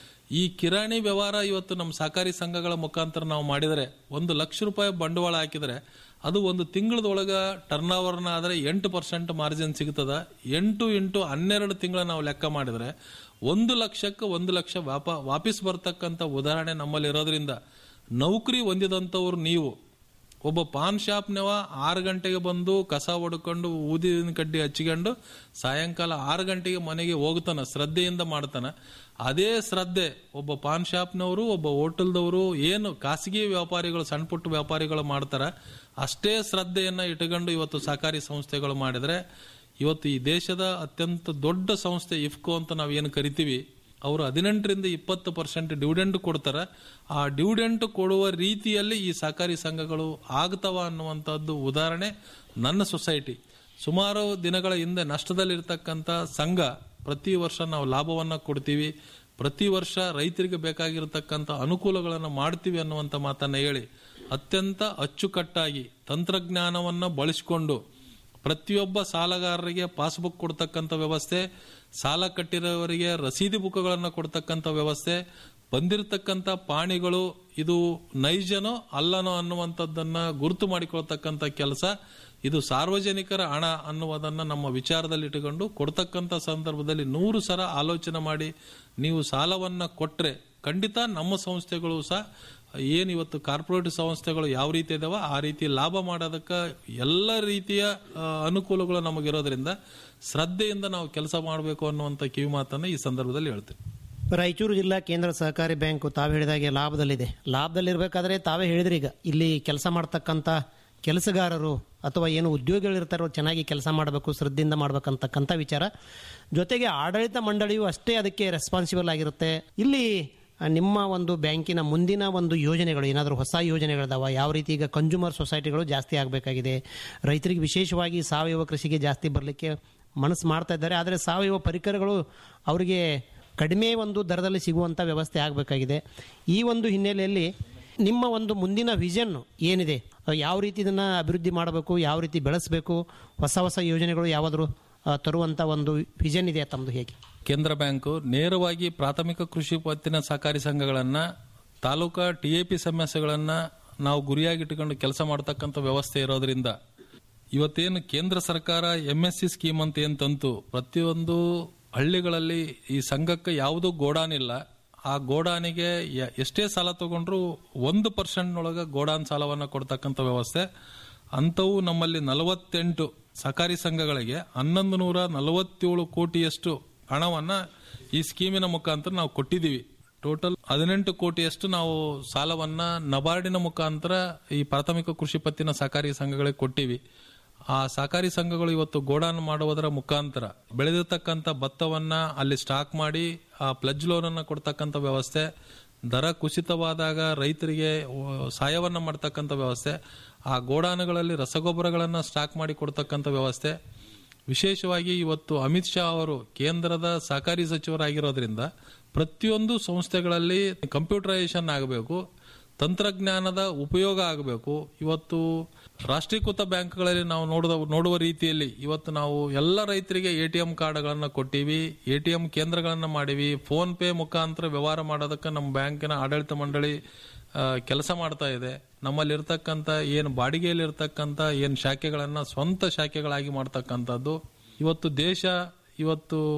ಈ ಕಿರಾಣಿ ವ್ಯವಹಾರ ಇವತ್ತು ನಮ್ಮ ಸಹಕಾರಿ ಸಂಘಗಳ ಮುಖಾಂತರ ನಾವು ಮಾಡಿದರೆ ಒಂದು ಲಕ್ಷ ರೂಪಾಯಿ ಬಂಡವಾಳ ಹಾಕಿದರೆ ಅದು ಒಂದು ತಿಂಗಳದೊಳಗ ಟರ್ನ್ ಓವರ್ನ ಆದರೆ ಎಂಟು ಪರ್ಸೆಂಟ್ ಮಾರ್ಜಿನ್ ಸಿಗ್ತದ ಎಂಟು ಇಂಟು ಹನ್ನೆರಡು ತಿಂಗಳ ನಾವು ಲೆಕ್ಕ ಮಾಡಿದರೆ ಒಂದು ಲಕ್ಷಕ್ಕೆ ಒಂದು ಲಕ್ಷ ವಾಪ ವಾಪಸ್ ಬರ್ತಕ್ಕಂಥ ಉದಾಹರಣೆ ನಮ್ಮಲ್ಲಿ ಇರೋದ್ರಿಂದ ನೌಕರಿ ಹೊಂದಿದಂಥವ್ರು ನೀವು ಒಬ್ಬ ಪಾನ್ ಶಾಪ್ನವ ಆರು ಗಂಟೆಗೆ ಬಂದು ಕಸ ಹೊಡ್ಕೊಂಡು ಊದಿನ ಕಡ್ಡಿ ಹಚ್ಕೊಂಡು ಸಾಯಂಕಾಲ ಆರು ಗಂಟೆಗೆ ಮನೆಗೆ ಹೋಗ್ತಾನ ಶ್ರದ್ಧೆಯಿಂದ ಮಾಡ್ತಾನ ಅದೇ ಶ್ರದ್ಧೆ ಒಬ್ಬ ಪಾನ್ ಶಾಪ್ನವರು ಒಬ್ಬ ಹೋಟೆಲ್ದವರು ಏನು ಖಾಸಗಿ ವ್ಯಾಪಾರಿಗಳು ಸಣ್ಣ ಪುಟ್ಟ ವ್ಯಾಪಾರಿಗಳು ಮಾಡ್ತಾರ ಅಷ್ಟೇ ಶ್ರದ್ಧೆಯನ್ನ ಇಟ್ಕೊಂಡು ಇವತ್ತು ಸಹಕಾರಿ ಸಂಸ್ಥೆಗಳು ಮಾಡಿದ್ರೆ ಇವತ್ತು ಈ ದೇಶದ ಅತ್ಯಂತ ದೊಡ್ಡ ಸಂಸ್ಥೆ ಇಫ್ಕೋ ಅಂತ ನಾವು ಏನು ಕರಿತೀವಿ ಅವರು ಹದಿನೆಂಟರಿಂದ ಇಪ್ಪತ್ತು ಪರ್ಸೆಂಟ್ ಡಿವಿಡೆಂಟ್ ಕೊಡ್ತಾರೆ ಆ ಡಿವಿಡೆಂಟ್ ಕೊಡುವ ರೀತಿಯಲ್ಲಿ ಈ ಸಹಕಾರಿ ಸಂಘಗಳು ಆಗ್ತವ ಅನ್ನುವಂಥದ್ದು ಉದಾಹರಣೆ ನನ್ನ ಸೊಸೈಟಿ ಸುಮಾರು ದಿನಗಳ ಹಿಂದೆ ನಷ್ಟದಲ್ಲಿರ್ತಕ್ಕಂಥ ಸಂಘ ಪ್ರತಿ ವರ್ಷ ನಾವು ಲಾಭವನ್ನ ಕೊಡ್ತೀವಿ ಪ್ರತಿ ವರ್ಷ ರೈತರಿಗೆ ಬೇಕಾಗಿರತಕ್ಕಂಥ ಅನುಕೂಲಗಳನ್ನು ಮಾಡ್ತೀವಿ ಅನ್ನುವಂಥ ಮಾತನ್ನ ಹೇಳಿ ಅತ್ಯಂತ ಅಚ್ಚುಕಟ್ಟಾಗಿ ತಂತ್ರಜ್ಞಾನವನ್ನ ಬಳಸಿಕೊಂಡು ಪ್ರತಿಯೊಬ್ಬ ಸಾಲಗಾರರಿಗೆ ಪಾಸ್ಬುಕ್ ಕೊಡ್ತಕ್ಕಂಥ ವ್ಯವಸ್ಥೆ ಸಾಲ ಕಟ್ಟಿರೋವರಿಗೆ ರಸೀದಿ ಬುಕ್ಗಳನ್ನು ಕೊಡ್ತಕ್ಕಂಥ ವ್ಯವಸ್ಥೆ ಬಂದಿರತಕ್ಕಂಥ ಪಾಣಿಗಳು ಇದು ನೈಜನೋ ಅಲ್ಲನೋ ಅನ್ನುವಂಥದ್ದನ್ನ ಗುರುತು ಮಾಡಿಕೊಳ್ತಕ್ಕಂಥ ಕೆಲಸ ಇದು ಸಾರ್ವಜನಿಕರ ಹಣ ಅನ್ನುವುದನ್ನ ನಮ್ಮ ವಿಚಾರದಲ್ಲಿ ಇಟ್ಟುಕೊಂಡು ಕೊಡ್ತಕ್ಕಂಥ ಸಂದರ್ಭದಲ್ಲಿ ನೂರು ಸಲ ಆಲೋಚನೆ ಮಾಡಿ ನೀವು ಸಾಲವನ್ನ ಕೊಟ್ರೆ ಖಂಡಿತ ನಮ್ಮ ಸಂಸ್ಥೆಗಳು ಸಹ ಏನು ಇವತ್ತು ಕಾರ್ಪೊರೇಟ್ ಸಂಸ್ಥೆಗಳು ಯಾವ ರೀತಿ ಇದಾವ ಆ ರೀತಿ ಲಾಭ ಮಾಡೋದಕ್ಕೆ ಎಲ್ಲ ರೀತಿಯ ಆ, ಅನುಕೂಲಗಳು ನಮಗಿರೋದ್ರಿಂದ ಶ್ರದ್ಧೆಯಿಂದ ನಾವು ಕೆಲಸ ಮಾಡಬೇಕು ಅನ್ನುವಂಥ ಕಿವಿ ಮಾತನ್ನು ಈ ಸಂದರ್ಭದಲ್ಲಿ ಹೇಳ್ತೀನಿ ರಾಯಚೂರು ಜಿಲ್ಲಾ ಕೇಂದ್ರ ಸಹಕಾರಿ ಬ್ಯಾಂಕ್ ತಾವು ಹೇಳಿದಾಗೆ ಲಾಭದಲ್ಲಿದೆ ಲಾಭದಲ್ಲಿರಬೇಕಾದ್ರೆ ತಾವೇ ಹೇಳಿದ್ರಿ ಈಗ ಇಲ್ಲಿ ಕೆಲಸ ಮಾಡ್ತಕ್ಕಂಥ ಕೆಲಸಗಾರರು ಅಥವಾ ಏನು ಉದ್ಯೋಗಿಗಳಿರ್ತಾರೋ ಚೆನ್ನಾಗಿ ಕೆಲಸ ಮಾಡಬೇಕು ಶ್ರದ್ಧೆಯಿಂದ ಮಾಡ್ಬೇಕಂತಕ್ಕಂಥ ವಿಚಾರ ಜೊತೆಗೆ ಆಡಳಿತ ಮಂಡಳಿಯು ಅಷ್ಟೇ ಅದಕ್ಕೆ ರೆಸ್ಪಾನ್ಸಿಬಲ್ ಆಗಿರುತ್ತೆ ಇಲ್ಲಿ ಆ, ನಿಮ್ಮ ಒಂದು ಬ್ಯಾಂಕಿನ ಮುಂದಿನ ಒಂದು ಯೋಜನೆಗಳು ಏನಾದರೂ ಹೊಸ ಯೋಜನೆಗಳಿದಾವ ಯಾವ ರೀತಿ ಈಗ ಕನ್ಸ್ಯೂಮರ್ ಸೊಸೈಟಿಗಳು ಜಾಸ್ತಿ ಆಗಬೇಕಾಗಿದೆ ರೈತರಿಗೆ ವಿಶೇಷವಾಗಿ ಸಾವಯವ ಕೃಷಿಗೆ ಜಾಸ್ತಿ ಬರಲಿಕ್ಕೆ ಮನಸ್ಸು ಮಾಡ್ತಾ ಇದ್ದಾರೆ ಆದರೆ ಸಾವಯವ ಪರಿಕರಗಳು ಅವರಿಗೆ ಕಡಿಮೆ ಒಂದು ದರದಲ್ಲಿ ಸಿಗುವಂಥ ವ್ಯವಸ್ಥೆ ಆಗಬೇಕಾಗಿದೆ ಈ ಒಂದು ಹಿನ್ನೆಲೆಯಲ್ಲಿ ನಿಮ್ಮ ಒಂದು ಮುಂದಿನ ವಿಷನ್ ಏನಿದೆ ಯಾವ ರೀತಿ ಇದನ್ನು ಅಭಿವೃದ್ಧಿ ಮಾಡಬೇಕು ಯಾವ ರೀತಿ ಬೆಳೆಸಬೇಕು ಹೊಸ ಹೊಸ ಯೋಜನೆಗಳು ಯಾವಾದರೂ ಆ, ತರುವಂಥ ಒಂದು ವಿಷನ್ ಇದೆ ತಮ್ಮದು ಹೇಗೆ ಕೇಂದ್ರ ಬ್ಯಾಂಕು ನೇರವಾಗಿ ಪ್ರಾಥಮಿಕ ಕೃಷಿ ಪತ್ತಿನ ಸಹಕಾರಿ ಸಂಘಗಳನ್ನ ತಾಲೂಕಾ ಟಿಎಪಿ ಸಮಸ್ಯೆಗಳನ್ನ ನಾವು ಗುರಿಯಾಗಿಟ್ಟುಕೊಂಡು ಕೆಲಸ ಮಾಡತಕ್ಕಂಥ ವ್ಯವಸ್ಥೆ ಇರೋದ್ರಿಂದ ಇವತ್ತೇನು ಕೇಂದ್ರ ಸರ್ಕಾರ ಎಂ ಎಸ್ ಸಿ ಸ್ಕೀಮ್ ಅಂತ ಏನ್ ತಂತು ಪ್ರತಿಯೊಂದು ಹಳ್ಳಿಗಳಲ್ಲಿ ಈ ಸಂಘಕ್ಕೆ ಯಾವುದೂ ಗೋಡಾನ್ ಇಲ್ಲ ಆ ಗೋಡಾನಿಗೆ ಯ- ಎಷ್ಟೇ ಸಾಲ ತಗೊಂಡ್ರು ಒಂದು ಪರ್ಸೆಂಟ್ ಒಳಗೆ ಗೋಡಾನ್ ಸಾಲವನ್ನ ಕೊಡ್ತಕ್ಕಂಥ ವ್ಯವಸ್ಥೆ ಅಂಥವು ನಮ್ಮಲ್ಲಿ ನಲವತ್ತೆಂಟು ಸಹಕಾರಿ ಸಂಘಗಳಿಗೆ ಹನ್ನೊಂದು ನೂರ ನಲವತ್ತೇಳು ಕೋಟಿಯಷ್ಟು ಹಣವನ್ನ ಈ ಸ್ಕೀಮಿನ ಮುಖಾಂತರ ನಾವು ಕೊಟ್ಟಿದ್ದೀವಿ ಟೋಟಲ್ ಹದಿನೆಂಟು ಕೋಟಿಯಷ್ಟು ನಾವು ಸಾಲವನ್ನ ನಬಾರ್ಡಿನ ಮುಖಾಂತರ ಈ ಪ್ರಾಥಮಿಕ ಕೃಷಿ ಪತ್ತಿನ ಸಹಕಾರಿ ಸಂಘಗಳಿಗೆ ಕೊಟ್ಟಿವಿ ಆ ಸಹಕಾರಿ ಸಂಘಗಳು ಇವತ್ತು ಗೋಡಾನ್ ಮಾಡುವುದರ ಮುಖಾಂತರ ಬೆಳೆದಿರ್ತಕ್ಕಂಥ ಭತ್ತವನ್ನ ಅಲ್ಲಿ ಸ್ಟಾಕ್ ಮಾಡಿ ಆ ಪ್ಲಜ್ ಲೋನ್ ಅನ್ನ ಕೊಡ್ತಕ್ಕಂಥ ವ್ಯವಸ್ಥೆ ದರ ಕುಸಿತವಾದಾಗ ರೈತರಿಗೆ ಆ, ಸಹಾಯವನ್ನ ಮಾಡ್ತಕ್ಕಂಥ ವ್ಯವಸ್ಥೆ ಆ ಗೋಡಾನುಗಳಲ್ಲಿ ರಸಗೊಬ್ಬರಗಳನ್ನು ಸ್ಟಾಕ್ ಮಾಡಿ ಕೊಡ್ತಕ್ಕಂಥ ವ್ಯವಸ್ಥೆ ವಿಶೇಷವಾಗಿ ಇವತ್ತು ಅಮಿತ್ ಶಾ ಅವರು ಕೇಂದ್ರದ ಸಹಕಾರಿ ಸಚಿವರಾಗಿರೋದ್ರಿಂದ ಪ್ರತಿಯೊಂದು ಸಂಸ್ಥೆಗಳಲ್ಲಿ ಕಂಪ್ಯೂಟರೈಸೇಷನ್ ಆಗಬೇಕು ತಂತ್ರಜ್ಞಾನದ ಉಪಯೋಗ ಆಗಬೇಕು ಇವತ್ತು ರಾಷ್ಟ್ರೀಕೃತ ಬ್ಯಾಂಕ್ಗಳಲ್ಲಿ ನಾವು ನೋಡಿದ ನೋಡುವ ರೀತಿಯಲ್ಲಿ ಇವತ್ತು ನಾವು ಎಲ್ಲ ರೈತರಿಗೆ ಎ ಟಿ ಎಂ ಕಾರ್ಡ್ಗಳನ್ನು ಕೊಟ್ಟಿವಿ ಎ ಟಿ ಎಂ ಕೇಂದ್ರಗಳನ್ನು ಮಾಡಿವಿ ಫೋನ್ ಪೇ ಮುಖಾಂತರ ವ್ಯವಹಾರ ಮಾಡೋದಕ್ಕೆ ನಮ್ಮ ಬ್ಯಾಂಕಿನ ಆಡಳಿತ ಮಂಡಳಿ ಕೆಲಸ ಮಾಡ್ತಾ ಇದೆ ನಮ್ಮಲ್ಲಿ ಇರ್ತಕ್ಕಂಥ ಏನು ಬಾಡಿಗೆಯಲ್ಲಿ ಇರ್ತಕ್ಕಂಥ ಏನು ಶಾಖೆಗಳನ್ನು ಸ್ವಂತ ಶಾಖೆಗಳಾಗಿ ಮಾಡ್ತಕ್ಕಂಥದ್ದು ಇವತ್ತು ದೇಶ ಇವತ್ತು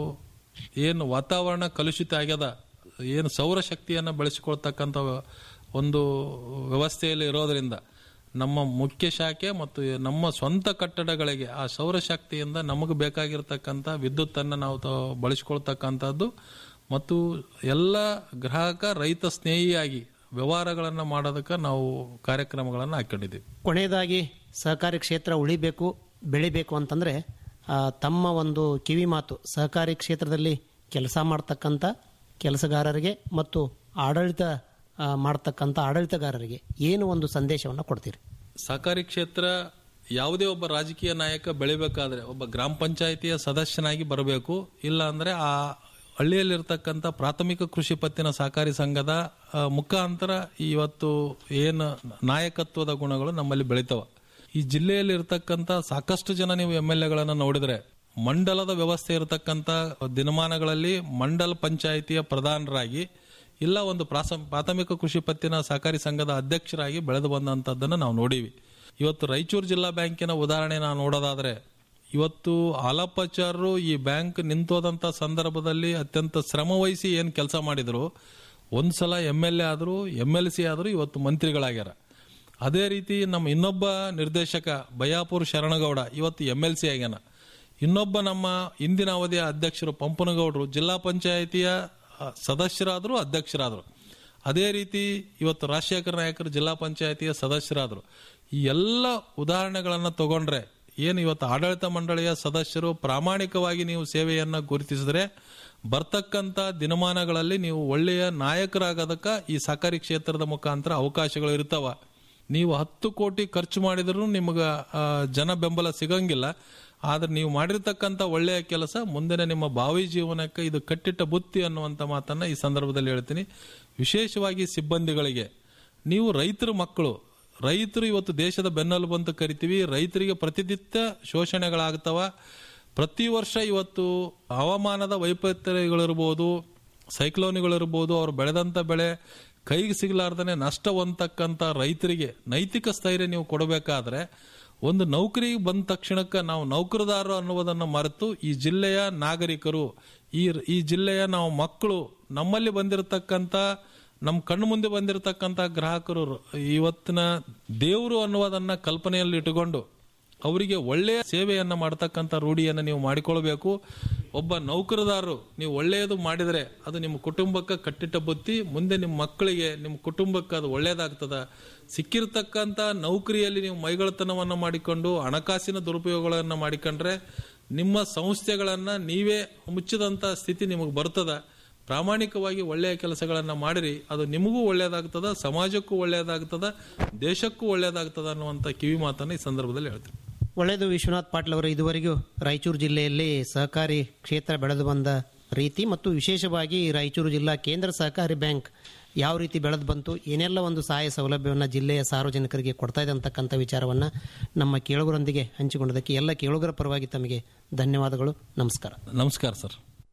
ಏನು ವಾತಾವರಣ ಕಲುಷಿತ ಆಗ್ಯದ ಏನು ಸೌರಶಕ್ತಿಯನ್ನು ಬೆಳೆಸಿಕೊಳ್ತಕ್ಕಂಥ ಒಂದು ವ್ಯವಸ್ಥೆಯಲ್ಲಿ ಇರೋದರಿಂದ ನಮ್ಮ ಮುಖ್ಯ ಶಾಖೆ ಮತ್ತು ನಮ್ಮ ಸ್ವಂತ ಕಟ್ಟಡಗಳಿಗೆ ಆ ಸೌರಶಕ್ತಿಯಿಂದ ನಮಗೆ ಬೇಕಾಗಿರ್ತಕ್ಕಂಥ ವಿದ್ಯುತ್ತನ್ನು ನಾವು ತ- ಬಳಸಿಕೊಳ್ತಕ್ಕಂಥದ್ದು ಮತ್ತು ಎಲ್ಲ ಗ್ರಾಹಕ ರೈತ ಸ್ನೇಹಿಯಾಗಿ ವ್ಯವಹಾರಗಳನ್ನು ಮಾಡೋದಕ್ಕೆ ನಾವು ಕಾರ್ಯಕ್ರಮಗಳನ್ನು ಹಾಕೊಂಡಿದ್ದೀವಿ ಕೊನೆಯದಾಗಿ ಸಹಕಾರಿ ಕ್ಷೇತ್ರ ಉಳಿಬೇಕು ಬೆಳಿಬೇಕು ಅಂತಂದರೆ ತಮ್ಮ ಒಂದು ಕಿವಿ ಮಾತು ಸಹಕಾರಿ ಕ್ಷೇತ್ರದಲ್ಲಿ ಕೆಲಸ ಮಾಡ್ತಕ್ಕಂಥ ಕೆಲಸಗಾರರಿಗೆ ಮತ್ತು ಆಡಳಿತ ಆ, ಮಾಡ್ತಕ್ಕಂಥ ಆಡಳಿತಗಾರರಿಗೆ ಏನು ಒಂದು ಸಂದೇಶವನ್ನು ಕೊಡ್ತೀರಿ ಸಹಕಾರಿ ಕ್ಷೇತ್ರ ಯಾವುದೇ ಒಬ್ಬ ರಾಜಕೀಯ ನಾಯಕ ಬೆಳಿಬೇಕಾದ್ರೆ ಒಬ್ಬ ಗ್ರಾಮ ಪಂಚಾಯಿತಿಯ ಸದಸ್ಯನಾಗಿ ಬರಬೇಕು ಇಲ್ಲ ಅಂದ್ರೆ ಆ ಹಳ್ಳಿಯಲ್ಲಿರ್ತಕ್ಕಂಥ ಪ್ರಾಥಮಿಕ ಕೃಷಿ ಪತ್ತಿನ ಸಹಕಾರಿ ಸಂಘದ ಆ, ಮುಖಾಂತರ ಇವತ್ತು ಏನು ನಾಯಕತ್ವದ ಗುಣಗಳು ನಮ್ಮಲ್ಲಿ ಬೆಳಿತಾವ ಈ ಜಿಲ್ಲೆಯಲ್ಲಿ ಇರ್ತಕ್ಕಂಥ ಸಾಕಷ್ಟು ಜನ ನೀವು ಎಂ ಎಲ್ ಎಗಳನ್ನು ನೋಡಿದ್ರೆ ಮಂಡಲದ ವ್ಯವಸ್ಥೆ ಇರತಕ್ಕಂಥ ದಿನಮಾನಗಳಲ್ಲಿ ಮಂಡಲ ಪಂಚಾಯಿತಿಯ ಪ್ರಧಾನರಾಗಿ ಇಲ್ಲ ಒಂದು ಪ್ರಾಸ ಪ್ರಾಥಮಿಕ ಕೃಷಿ ಪತ್ತಿನ ಸಹಕಾರಿ ಸಂಘದ ಅಧ್ಯಕ್ಷರಾಗಿ ಬೆಳೆದು ಬಂದಂಥದ್ದನ್ನು ನಾವು ನೋಡೀವಿ ಇವತ್ತು ರಾಯಚೂರು ಜಿಲ್ಲಾ ಬ್ಯಾಂಕಿನ ಉದಾಹರಣೆ ನಾವು ನೋಡೋದಾದ್ರೆ ಇವತ್ತು ಆಲಪಚಾರರು ಈ ಬ್ಯಾಂಕ್ ನಿಂತೋದಂಥ ಸಂದರ್ಭದಲ್ಲಿ ಅತ್ಯಂತ ಶ್ರಮ ವಹಿಸಿ ಏನು ಕೆಲಸ ಮಾಡಿದ್ರು ಒಂದ್ಸಲ ಎಮ್ ಎಲ್ ಎ ಆದರೂ ಎಮ್ ಎಲ್ ಸಿ ಆದರೂ ಇವತ್ತು ಮಂತ್ರಿಗಳಾಗ್ಯಾರ ಅದೇ ರೀತಿ ನಮ್ಮ ಇನ್ನೊಬ್ಬ ನಿರ್ದೇಶಕ ಬಯಾಪುರ್ ಶರಣಗೌಡ ಇವತ್ತು ಎಮ್ ಎಲ್ ಸಿ ಆಗ್ಯಾನ ಇನ್ನೊಬ್ಬ ನಮ್ಮ ಇಂದಿನ ಅವಧಿಯ ಅಧ್ಯಕ್ಷರು ಪಂಪನಗೌಡರು ಜಿಲ್ಲಾ ಪಂಚಾಯಿತಿಯ ಆ, ಸದಸ್ಯರಾದರು ಅಧ್ಯಕ್ಷರಾದರು ಅದೇ ರೀತಿ ಇವತ್ತು ರಾಜಶೇಖರ ನಾಯಕರು ಜಿಲ್ಲಾ ಪಂಚಾಯಿತಿಯ ಸದಸ್ಯರಾದರು ಈ ಎಲ್ಲ ಉದಾಹರಣೆಗಳನ್ನು ತಗೊಂಡ್ರೆ ಏನು ಇವತ್ತು ಆಡಳಿತ ಮಂಡಳಿಯ ಸದಸ್ಯರು ಪ್ರಾಮಾಣಿಕವಾಗಿ ನೀವು ಸೇವೆಯನ್ನು ಗುರುತಿಸಿದ್ರೆ ಬರ್ತಕ್ಕಂಥ ದಿನಮಾನಗಳಲ್ಲಿ ನೀವು ಒಳ್ಳೆಯ ನಾಯಕರಾಗೋದಕ್ಕೆ ಈ ಸಹಕಾರಿ ಕ್ಷೇತ್ರದ ಮುಖಾಂತರ ಅವಕಾಶಗಳು ಇರ್ತಾವ ನೀವು ಹತ್ತು ಕೋಟಿ ಖರ್ಚು ಮಾಡಿದ್ರು ನಿಮಗೆ ಆ, ಜನ ಬೆಂಬಲ ಸಿಗಂಗಿಲ್ಲ ಆದ್ರೆ ನೀವು ಮಾಡಿರ್ತಕ್ಕಂಥ ಒಳ್ಳೆಯ ಕೆಲಸ ಮುಂದಿನ ನಿಮ್ಮ ಭಾವಿ ಜೀವನಕ್ಕೆ ಇದು ಕಟ್ಟಿಟ್ಟ ಬುತ್ತಿ ಅನ್ನುವಂಥ ಮಾತನ್ನ ಈ ಸಂದರ್ಭದಲ್ಲಿ ಹೇಳ್ತೀನಿ ವಿಶೇಷವಾಗಿ ಸಿಬ್ಬಂದಿಗಳಿಗೆ ನೀವು ರೈತರ ಮಕ್ಕಳು ರೈತರು ಇವತ್ತು ದೇಶದ ಬೆನ್ನೆಲುಬು ಅಂತ ಕರಿತೀವಿ ರೈತರಿಗೆ ಪ್ರತಿನಿತ್ಯ ಶೋಷಣೆಗಳಾಗ್ತವ ಪ್ರತಿ ವರ್ಷ ಇವತ್ತು ಹವಾಮಾನದ ವೈಪರೀತ್ಯಗಳಿರ್ಬೋದು ಸೈಕ್ಲೋನ್ಗಳಿರ್ಬೋದು ಅವ್ರು ಬೆಳೆದಂಥ ಬೆಳೆ ಕೈಗೆ ಸಿಗಲಾರ್ದನೆ ನಷ್ಟ ಹೊಂದತಕ್ಕಂಥ ರೈತರಿಗೆ ನೈತಿಕ ಸ್ಥೈರ್ಯ ನೀವು ಕೊಡಬೇಕಾದ್ರೆ ಒಂದು ನೌಕರಿಗೆ ಬಂದ ತಕ್ಷಣಕ್ಕೆ ನಾವು ನೌಕರದಾರರು ಅನ್ನುವುದನ್ನು ಮರೆತು ಈ ಜಿಲ್ಲೆಯ ನಾಗರಿಕರು ಈ ಈ ಜಿಲ್ಲೆಯ ನಾವು ಮಕ್ಕಳು ನಮ್ಮಲ್ಲಿ ಬಂದಿರತಕ್ಕಂಥ ನಮ್ಮ ಕಣ್ಣು ಮುಂದೆ ಬಂದಿರತಕ್ಕಂಥ ಗ್ರಾಹಕರು ಇವತ್ತಿನ ದೇವರು ಅನ್ನುವುದನ್ನ ಕಲ್ಪನೆಯಲ್ಲಿ ಇಟ್ಟುಕೊಂಡು ಅವರಿಗೆ ಒಳ್ಳೆಯ ಸೇವೆಯನ್ನ ಮಾಡತಕ್ಕಂಥ ರೂಢಿಯನ್ನು ನೀವು ಮಾಡಿಕೊಳ್ಬೇಕು ಒಬ್ಬ ನೌಕರದಾರರು ನೀವು ಒಳ್ಳೆಯದು ಮಾಡಿದರೆ ಅದು ನಿಮ್ಮ ಕುಟುಂಬಕ್ಕೆ ಕಟ್ಟಿಟ್ಟ ಬುತ್ತಿ ಮುಂದೆ ನಿಮ್ಮ ಮಕ್ಕಳಿಗೆ ನಿಮ್ಮ ಕುಟುಂಬಕ್ಕೆ ಅದು ಒಳ್ಳೆಯದಾಗ್ತದ ಸಿಕ್ಕಿರ್ತಕ್ಕಂಥ ನೌಕರಿಯಲ್ಲಿ ನೀವು ಮೈಗಳತನವನ್ನು ಮಾಡಿಕೊಂಡು ಹಣಕಾಸಿನ ದುರುಪಯೋಗಗಳನ್ನು ಮಾಡಿಕೊಂಡ್ರೆ ನಿಮ್ಮ ಸಂಸ್ಥೆಗಳನ್ನು ನೀವೇ ಮುಚ್ಚಿದಂಥ ಸ್ಥಿತಿ ನಿಮಗೆ ಬರ್ತದ ಪ್ರಾಮಾಣಿಕವಾಗಿ ಒಳ್ಳೆಯ ಕೆಲಸಗಳನ್ನು ಮಾಡಿರಿ ಅದು ನಿಮಗೂ ಒಳ್ಳೆಯದಾಗ್ತದ ಸಮಾಜಕ್ಕೂ ಒಳ್ಳೆಯದಾಗ್ತದ ದೇಶಕ್ಕೂ ಒಳ್ಳೆಯದಾಗ್ತದ ಅನ್ನುವಂಥ ಕಿವಿ ಮಾತನ್ನು ಈ ಸಂದರ್ಭದಲ್ಲಿ ಹೇಳ್ತೀನಿ ಒಳ್ಳೆಯದು ವಿಶ್ವನಾಥ್ ಪಾಟೀಲ್ ಅವರು ಇದುವರೆಗೂ ರಾಯಚೂರು ಜಿಲ್ಲೆಯಲ್ಲಿ ಸಹಕಾರಿ ಕ್ಷೇತ್ರ ಬೆಳೆದು ಬಂದ ರೀತಿ ಮತ್ತು ವಿಶೇಷವಾಗಿ ರಾಯಚೂರು ಜಿಲ್ಲಾ ಕೇಂದ್ರ ಸಹಕಾರಿ ಬ್ಯಾಂಕ್ ಯಾವ ರೀತಿ ಬೆಳೆದು ಬಂತು ಏನೆಲ್ಲ ಒಂದು ಸಹಾಯ ಸೌಲಭ್ಯವನ್ನು ಜಿಲ್ಲೆಯ ಸಾರ್ವಜನಿಕರಿಗೆ ಕೊಡ್ತಾ ಇದೆ ಅಂತಕ್ಕಂಥ ವಿಚಾರವನ್ನು ನಮ್ಮ ಕೇಳುಗರೊಂದಿಗೆ ಹಂಚಿಕೊಂಡದಕ್ಕೆ ಎಲ್ಲ ಕೇಳುಗರ ಪರವಾಗಿ ತಮಗೆ ಧನ್ಯವಾದಗಳು ನಮಸ್ಕಾರ ನಮಸ್ಕಾರ ಸರ್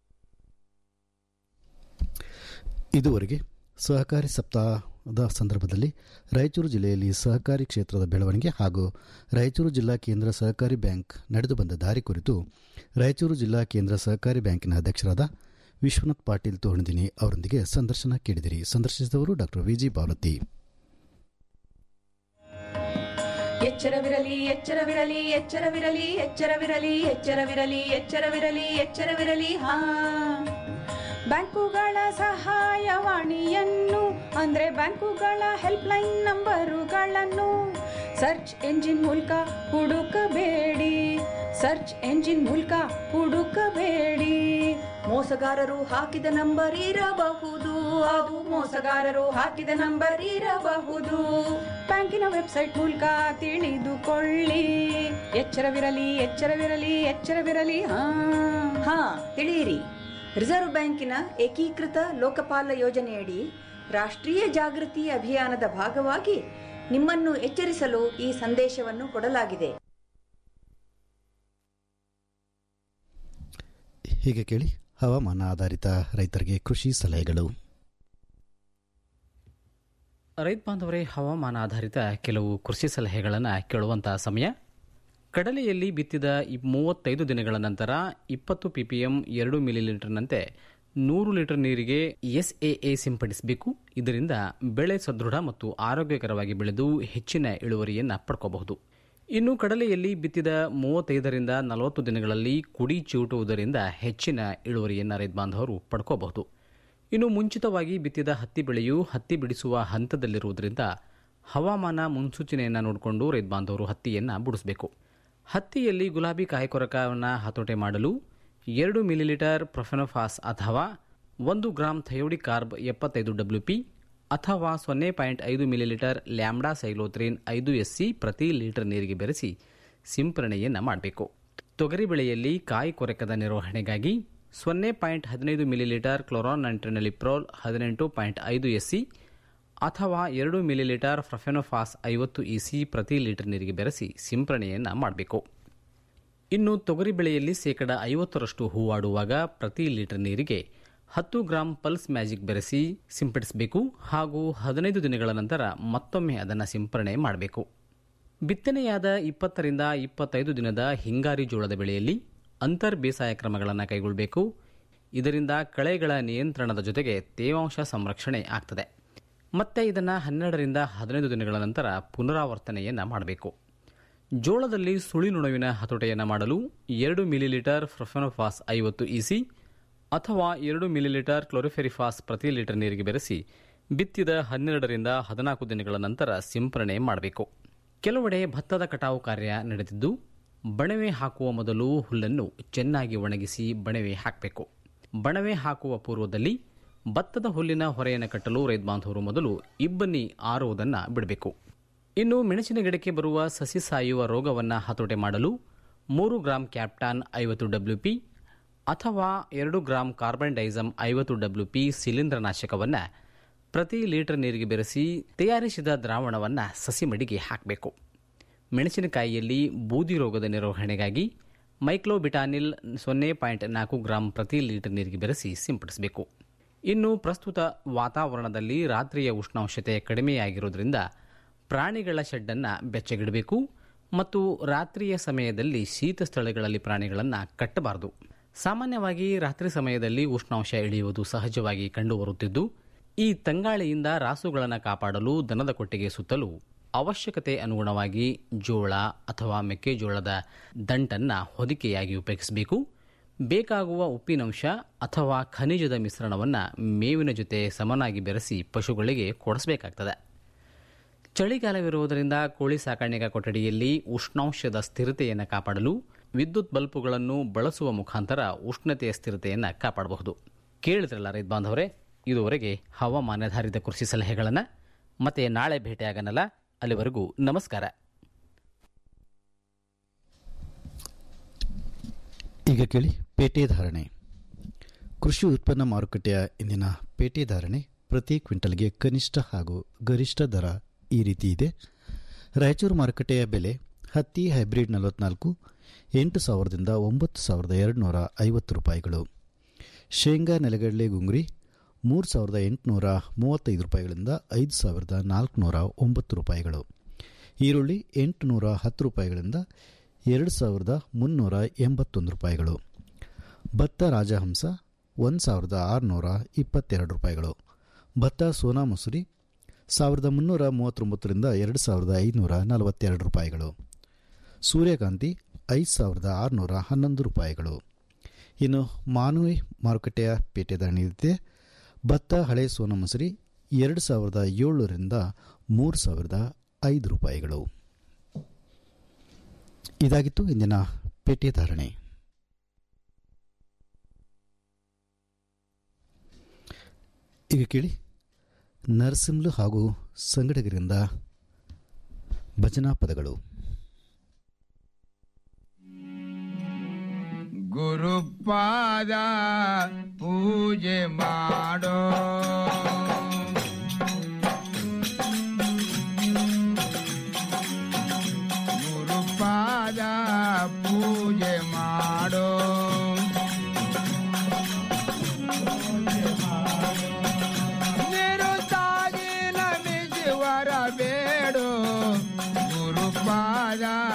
ಇದುವರೆಗೆ ಸಹಕಾರಿ ಸಪ್ತಾಹದ ಸಂದರ್ಭದಲ್ಲಿ ರಾಯಚೂರು ಜಿಲ್ಲೆಯಲ್ಲಿ ಸಹಕಾರಿ ಕ್ಷೇತ್ರದ ಬೆಳವಣಿಗೆ ಹಾಗೂ ರಾಯಚೂರು ಜಿಲ್ಲಾ ಕೇಂದ್ರ ಸಹಕಾರಿ ಬ್ಯಾಂಕ್ ನಡೆದು ಬಂದ ದಾರಿ ಕುರಿತು ರಾಯಚೂರು ಜಿಲ್ಲಾ ಕೇಂದ್ರ ಸಹಕಾರಿ ಬ್ಯಾಂಕಿನ ಅಧ್ಯಕ್ಷರಾದ ವಿಶ್ವನಾಥ್ ಪಾಟೀಲ್ ತೋಣದಿನಿ ಅವರೊಂದಿಗೆ ಸಂದರ್ಶನ ಕೇಳಿದಿರಿ ಸಂದರ್ಶಿಸಿದವರು ಡಾಕ್ಟರ್ ವಿಜಿ ಬಾವಲತ್ತಿ ಎಚ್ಚರವಿರಲಿ ಎಚ್ಚರವಿರಲಿ ಎಚ್ಚರವಿರಲಿ ಎಚ್ಚರವಿರಲಿ ಎಚ್ಚರವಿರಲಿ ಎಚ್ಚರವಿರಲಿ ಎಚ್ಚರವಿರಲಿ ಹಾ ಬ್ಯಾಂಕುಗಳ ಸಹಾಯವಾಣಿಯನ್ನು ಅಂದ್ರೆ ಬ್ಯಾಂಕುಗಳ ಹೆಲ್ಪ್ಲೈನ್ ನಂಬರುಗಳನ್ನು ಸರ್ಚ್ ಎಂಜಿನ್ ಮೂಲಕ ಹುಡುಕಬೇಡಿ ಸರ್ಚ್ ಎಂಜಿನ್ ಮೂಲಕ ಹುಡುಕಬೇಡಿ ಮೋಸಗಾರರು ಹಾಕಿದ ನಂಬರ್ ಇರಬಹುದು ಅದು ಮೋಸಗಾರರು ಹಾಕಿದ ನಂಬರ್ ಇರಬಹುದು ಬ್ಯಾಂಕಿನ ವೆಬ್ಸೈಟ್ ಮೂಲಕ ತಿಳಿದುಕೊಳ್ಳಿ ಎಚ್ಚರವಿರಲಿ ಎಚ್ಚರವಿರಲಿ ಎಚ್ಚರವಿರಲಿ ಹಾ ಹಾ ತಿಳಿಯಿರಿ ರಿಸರ್ವ್ ಬ್ಯಾಂಕಿನ ಏಕೀಕೃತ ಲೋಕಪಾಲ ಯೋಜನೆಯಡಿ ರಾಷ್ಟ್ರೀಯ ಜಾಗೃತಿ ಅಭಿಯಾನದ ಭಾಗವಾಗಿ ನಿಮ್ಮನ್ನು ಎಚ್ಚರಿಸಲು ಈ ಸಂದೇಶವನ್ನು ಕೊಡಲಾಗಿದೆ ಹೀಗೆ ಕೇಳಿ ಹವಾಮಾನ ಆಧಾರಿತ ರೈತರಿಗೆ ಕೃಷಿ ಸಲಹೆಗಳು ರೈತ ಬಾಂಧವರೇ ಹವಾಮಾನ ಆಧಾರಿತ ಕೆಲವು ಕೃಷಿ ಸಲಹೆಗಳನ್ನು ಕೇಳುವಂತಹ ಸಮಯ ಕಡಲೆಯಲ್ಲಿ ಬಿತ್ತಿದ ಇಪ್- ಮೂವತ್ತೈದು ದಿನಗಳ ನಂತರ ಇಪ್ಪತ್ತು ಪಿಪಿಎಂ ಎರಡು ಮಿಲಿಲೀಟರ್ನಂತೆ ನೂರು ಲೀಟರ್ ನೀರಿಗೆ ಎಸ್ಎಎ ಸಿಂಪಡಿಸಬೇಕು ಇದರಿಂದ ಬೆಳೆ ಸದೃಢ ಮತ್ತು ಆರೋಗ್ಯಕರವಾಗಿ ಬೆಳೆದು ಹೆಚ್ಚಿನ ಇಳುವರಿಯನ್ನು ಪಡ್ಕೋಬಹುದು ಇನ್ನು ಕಡಲೆಯಲ್ಲಿ ಬಿತ್ತಿದ ಮೂವತ್ತೈದರಿಂದ ನಲವತ್ತು ದಿನಗಳಲ್ಲಿ ಕುಡಿ ಚಿವುಟುವುದರಿಂದ ಹೆಚ್ಚಿನ ಇಳುವರಿಯನ್ನು ರೈತ ಬಾಂಧವರು ಪಡ್ಕೋಬಹುದು ಇನ್ನು ಮುಂಚಿತವಾಗಿ ಬಿತ್ತಿದ ಹತ್ತಿ ಬೆಳೆಯು ಹತ್ತಿ ಬಿಡಿಸುವ ಹಂತದಲ್ಲಿರುವುದರಿಂದ ಹವಾಮಾನ ಮುನ್ಸೂಚನೆಯನ್ನು ನೋಡಿಕೊಂಡು ರೈತ ಬಾಂಧವರು ಹತ್ತಿಯನ್ನು ಬಿಡಿಸಬೇಕು ಹತ್ತಿಯಲ್ಲಿ ಗುಲಾಬಿ ಕಾಯಿಕೊರಕವನ್ನು ಹತೋಟೆ ಮಾಡಲು ಎರಡು ಮಿಲಿಲೀಟರ್ ಪ್ರೊಫೆನೋಫಾಸ್ ಅಥವಾ ಒಂದು ಗ್ರಾಂ ಥಯೋಡಿ ಕಾರ್ಬ್ ಎಪ್ಪತ್ತೈದು ಡಬ್ಲ್ಯೂ ಪಿ ಅಥವಾ ಸೊನ್ನೆ ಪಾಯಿಂಟ್ ಐದು ಮಿಲಿಲೀಟರ್ ಲ್ಯಾಂಬ್ಡಾ ಸೈಲೋತ್ರಿನ್ ಐದು ಎಸ್ ಸಿ ಪ್ರತಿ ಲೀಟರ್ ನೀರಿಗೆ ಬೆರೆಸಿ ಸಿಂಪರಣೆಯನ್ನು ಮಾಡಬೇಕು ತೊಗರಿ ಬೆಳೆಯಲ್ಲಿ ಕಾಯಿ ಕೊರಕದ ನಿರ್ವಹಣೆಗಾಗಿ ಸೊನ್ನೆ ಪಾಯಿಂಟ್ ಹದಿನೈದು ಮಿಲಿಲೀಟರ್ ಕ್ಲೋರಾನ್ ನೈಟ್ರಿನಲಿಪ್ರೋಲ್ ಹದಿನೆಂಟು ಪಾಯಿಂಟ್ ಐದು ಎಸ್ ಸಿ ಅಥವಾ ಎರಡು ಮಿಲಿಲೀಟರ್ ಫ್ರಫೆನೋಫಾಸ್ ಐವತ್ತು ಇ ಸಿ ಪ್ರತಿ ಲೀಟರ್ ನೀರಿಗೆ ಬೆರೆಸಿ ಸಿಂಪರಣೆಯನ್ನು ಮಾಡಬೇಕು ಇನ್ನು ತೊಗರಿ ಬೆಳೆಯಲ್ಲಿ ಶೇಕಡ ಐವತ್ತರಷ್ಟು ಹೂವಾಡುವಾಗ ಪ್ರತಿ ಲೀಟರ್ ನೀರಿಗೆ ಹತ್ತು ಗ್ರಾಂ ಪಲ್ಸ್ ಮ್ಯಾಜಿಕ್ ಬೆರೆಸಿ ಸಿಂಪಡಿಸಬೇಕು ಹಾಗೂ ಹದಿನೈದು ದಿನಗಳ ನಂತರ ಮತ್ತೊಮ್ಮೆ ಅದನ್ನು ಸಿಂಪರಣೆ ಮಾಡಬೇಕು ಬಿತ್ತನೆಯಾದ ಇಪ್ಪತ್ತರಿಂದ ಇಪ್ಪತ್ತೈದು ದಿನದ ಹಿಂಗಾರಿ ಜೋಳದ ಬೆಳೆಯಲ್ಲಿ ಅಂತರ್ ಬೇಸಾಯ ಕ್ರಮಗಳನ್ನು ಕೈಗೊಳ್ಳಬೇಕು ಇದರಿಂದ ಕಳೆಗಳ ನಿಯಂತ್ರಣದ ಜೊತೆಗೆ ತೇವಾಂಶ ಸಂರಕ್ಷಣೆ ಆಗ್ತದೆ ಮತ್ತೆ ಇದನ್ನು ಹನ್ನೆರಡರಿಂದ ಹದಿನೈದು ದಿನಗಳ ನಂತರ ಪುನರಾವರ್ತನೆಯನ್ನು ಮಾಡಬೇಕು ಜೋಳದಲ್ಲಿ ಸುಳಿನುಣವಿನ ಹತೋಟೆಯನ್ನು ಮಾಡಲು ಎರಡು ಮಿಲಿಲೀಟರ್ ಫ್ರೊಫೆನೋಫಾಸ್ ಐವತ್ತು ಇಸಿ ಅಥವಾ ಎರಡು ಮಿಲಿಲೀಟರ್ ಕ್ಲೋರಿಫೆರಿಫಾಸ್ ಪ್ರತಿ ಲೀಟರ್ ನೀರಿಗೆ ಬೆರೆಸಿ ಬಿತ್ತಿದ ಹನ್ನೆರಡರಿಂದ ಹದಿನಾಲ್ಕು ದಿನಗಳ ನಂತರ ಸಿಂಪರಣೆ ಮಾಡಬೇಕು ಕೆಲವೆಡೆ ಭತ್ತದ ಕಟಾವು ಕಾರ್ಯ ನಡೆದಿದ್ದು ಬಣವೆ ಹಾಕುವ ಮೊದಲು ಹುಲ್ಲನ್ನು ಚೆನ್ನಾಗಿ ಒಣಗಿಸಿ ಬಣವೆ ಹಾಕಬೇಕು ಬಣವೆ ಹಾಕುವ ಪೂರ್ವದಲ್ಲಿ ಭತ್ತದ ಹುಲ್ಲಿನ ಹೊರೆಯನ್ನು ಕಟ್ಟಲು ರೈತ ಬಾಂಧವರು ಮೊದಲು ಇಬ್ಬನಿ ಆರುವುದನ್ನು ಬಿಡಬೇಕು ಇನ್ನು ಮೆಣಸಿನ ಗಿಡಕ್ಕೆ ಬರುವ ಸಸಿ ಸಾಯುವ ರೋಗವನ್ನು ಹತೋಟೆ ಮಾಡಲು ಮೂರು ಗ್ರಾಂ ಕ್ಯಾಪ್ಟಾನ್ ಐವತ್ತು ಡಬ್ಲ್ಯೂ ಪಿ ಅಥವಾ ಎರಡು ಗ್ರಾಂ ಕಾರ್ಬನ್ ಡೈಸಮ್ ಐವತ್ತು ಡಬ್ಲ್ಯೂ ಪಿ ಶಿಲೀಂಧ್ರನಾಶಕವನ್ನು ಪ್ರತಿ ಲೀಟರ್ ನೀರಿಗೆ ಬೆರೆಸಿ ತಯಾರಿಸಿದ ದ್ರಾವಣವನ್ನು ಸಸಿ ಮಡಿಗೆ ಹಾಕಬೇಕು ಮೆಣಸಿನಕಾಯಿಯಲ್ಲಿ ಬೂದಿ ರೋಗದ ನಿರ್ವಹಣೆಗಾಗಿ ಮೈಕ್ಲೋಬಿಟಾನಿಲ್ ಸೊನ್ನೆ ಪಾಯಿಂಟ್ ನಾಲ್ಕು ಗ್ರಾಂ ಪ್ರತಿ ಲೀಟರ್ ನೀರಿಗೆ ಬೆರೆಸಿ ಸಿಂಪಡಿಸಬೇಕು ಇನ್ನು ಪ್ರಸ್ತುತ ವಾತಾವರಣದಲ್ಲಿ ರಾತ್ರಿಯ ಉಷ್ಣಾಂಶತೆ ಕಡಿಮೆಯಾಗಿರುವುದರಿಂದ ಪ್ರಾಣಿಗಳ ಶೆಡ್ಡನ್ನು ಬೆಚ್ಚಗಿಡಬೇಕು ಮತ್ತು ರಾತ್ರಿಯ ಸಮಯದಲ್ಲಿ ಶೀತ ಸ್ಥಳಗಳಲ್ಲಿ ಪ್ರಾಣಿಗಳನ್ನು ಕಟ್ಟಬಾರದು ಸಾಮಾನ್ಯವಾಗಿ ರಾತ್ರಿ ಸಮಯದಲ್ಲಿ ಉಷ್ಣಾಂಶ ಇಳಿಯುವುದು ಸಹಜವಾಗಿ ಕಂಡುಬರುತ್ತಿದ್ದು ಈ ತಂಗಾಳಿಯಿಂದ ರಾಸುಗಳನ್ನು ಕಾಪಾಡಲು ದನದ ಕೊಟ್ಟಿಗೆ ಸುತ್ತಲೂ ಅವಶ್ಯಕತೆ ಅನುಗುಣವಾಗಿ ಜೋಳ ಅಥವಾ ಮೆಕ್ಕೆಜೋಳದ ದಂಟನ್ನು ಹೊದಿಕೆಯಾಗಿ ಉಪಯೋಗಿಸಬೇಕು ಬೇಕಾಗುವ ಉಪ್ಪಿನಂಶ ಅಥವಾ ಖನಿಜದ ಮಿಶ್ರಣವನ್ನು ಮೇವಿನ ಜೊತೆ ಸಮನಾಗಿ ಬೆರೆಸಿ ಪಶುಗಳಿಗೆ ಕೊಡಿಸಬೇಕಾಗ್ತದೆ ಚಳಿಗಾಲವಿರುವುದರಿಂದ ಕೋಳಿ ಸಾಕಾಣಿಕಾ ಕೊಠಡಿಯಲ್ಲಿ ಉಷ್ಣಾಂಶದ ಸ್ಥಿರತೆಯನ್ನು ಕಾಪಾಡಲು ವಿದ್ಯುತ್ ಬಲ್ಬುಗಳನ್ನು ಬಳಸುವ ಮುಖಾಂತರ ಉಷ್ಣತೆಯ ಸ್ಥಿರತೆಯನ್ನು ಕಾಪಾಡಬಹುದು ಕೇಳಿದ್ರಲ್ಲ ರೈತ ಬಾಂಧವರೇ ಇದುವರೆಗೆ ಹವಾಮಾನಾಧಾರಿತ ಕೃಷಿ ಸಲಹೆಗಳನ್ನು ಮತ್ತೆ ನಾಳೆ ಭೇಟಿಯಾಗನಲ್ಲ ಅಲ್ಲಿವರೆಗೂ ನಮಸ್ಕಾರ ಈಗ ಕೇಳಿ ಪೇಟೆ ಧಾರಣೆ ಕೃಷಿ ಉತ್ಪನ್ನ ಮಾರುಕಟ್ಟೆಯ ಇಂದಿನ ಪೇಟೆ ಧಾರಣೆ ಪ್ರತಿ ಕ್ವಿಂಟಲ್ಗೆ ಕನಿಷ್ಠ ಹಾಗೂ ಗರಿಷ್ಠ ದರ ಈ ರೀತಿ ಇದೆ ರಾಯಚೂರು ಮಾರುಕಟ್ಟೆಯ ಬೆಲೆ ಹತ್ತಿ ಹೈಬ್ರಿಡ್ ನಲವತ್ನಾಲ್ಕು ಎಂಟು ಸಾವಿರದಿಂದ ಒಂಬತ್ತು ಸಾವಿರದ ಎರಡು ನೂರ ಐವತ್ತು ರೂಪಾಯಿಗಳು ಶೇಂಗಾ ನೆಲಗಡಲೆ ಗುಂಗ್ರಿ ಮೂರು ಸಾವಿರದ ಎಂಟುನೂರ ಮೂವತ್ತೈದು ರೂಪಾಯಿಗಳಿಂದ ಐದು ಸಾವಿರದ ನಾಲ್ಕುನೂರ ಒಂಬತ್ತು ರೂಪಾಯಿಗಳು ಈರುಳ್ಳಿ ಎಂಟುನೂರ ಹತ್ತು ರೂಪಾಯಿಗಳಿಂದ ಎರಡು ಸಾವಿರದ ಮುನ್ನೂರ ಎಂಬತ್ತೊಂದು ರೂಪಾಯಿಗಳು ಭತ್ತ ರಾಜಹಂಸ ಒಂದು ಸಾವಿರದ ಆರುನೂರ ಇಪ್ಪತ್ತೆರಡು ರೂಪಾಯಿಗಳು ಭತ್ತ ಸೋನಾ ಮಸೂರಿ ಸಾವಿರದ ಮುನ್ನೂರ ಮೂವತ್ತೊಂಬತ್ತರಿಂದ ಎರಡು ಸಾವಿರದ ಐದುನೂರ ನಲವತ್ತೆರಡು ರೂಪಾಯಿಗಳು ಸೂರ್ಯಕಾಂತಿ ಐದು ಸಾವಿರದ ಆರುನೂರ ಹನ್ನೊಂದು ರೂಪಾಯಿಗಳು ಇನ್ನು ಮಾನವಿ ಮಾರುಕಟ್ಟೆಯ ಪೇಟೆ ಧಾರಣೆ ಭತ್ತ ಹಳೆ ಸೋನಾ ಮಸೂರಿ ಎರಡು ಸಾವಿರದ ಏಳರಿಂದ ಮೂರು ಸಾವಿರದ ಐದು ರೂಪಾಯಿಗಳು ಇದಾಗಿತ್ತು ಇಂದಿನ ಪೇಟೆ ಧಾರಣೆ ಈಗ ಕೇಳಿ ನರಸಿಂಹಲು ಹಾಗೂ ಸಂಗಡಗರಿಂದ ಭಜನಾ ಪದಗಳು ಗುರುಪಾದ ಪೂಜೆ ಮಾಡೋ ಗುರುಪಾದ ಪೂಜೆ ಮಾಡೋ ನಿರುತ್ತಾಗಿ ನಮಿಸುವರ ಬೇಡು ಗುರುಪಾದ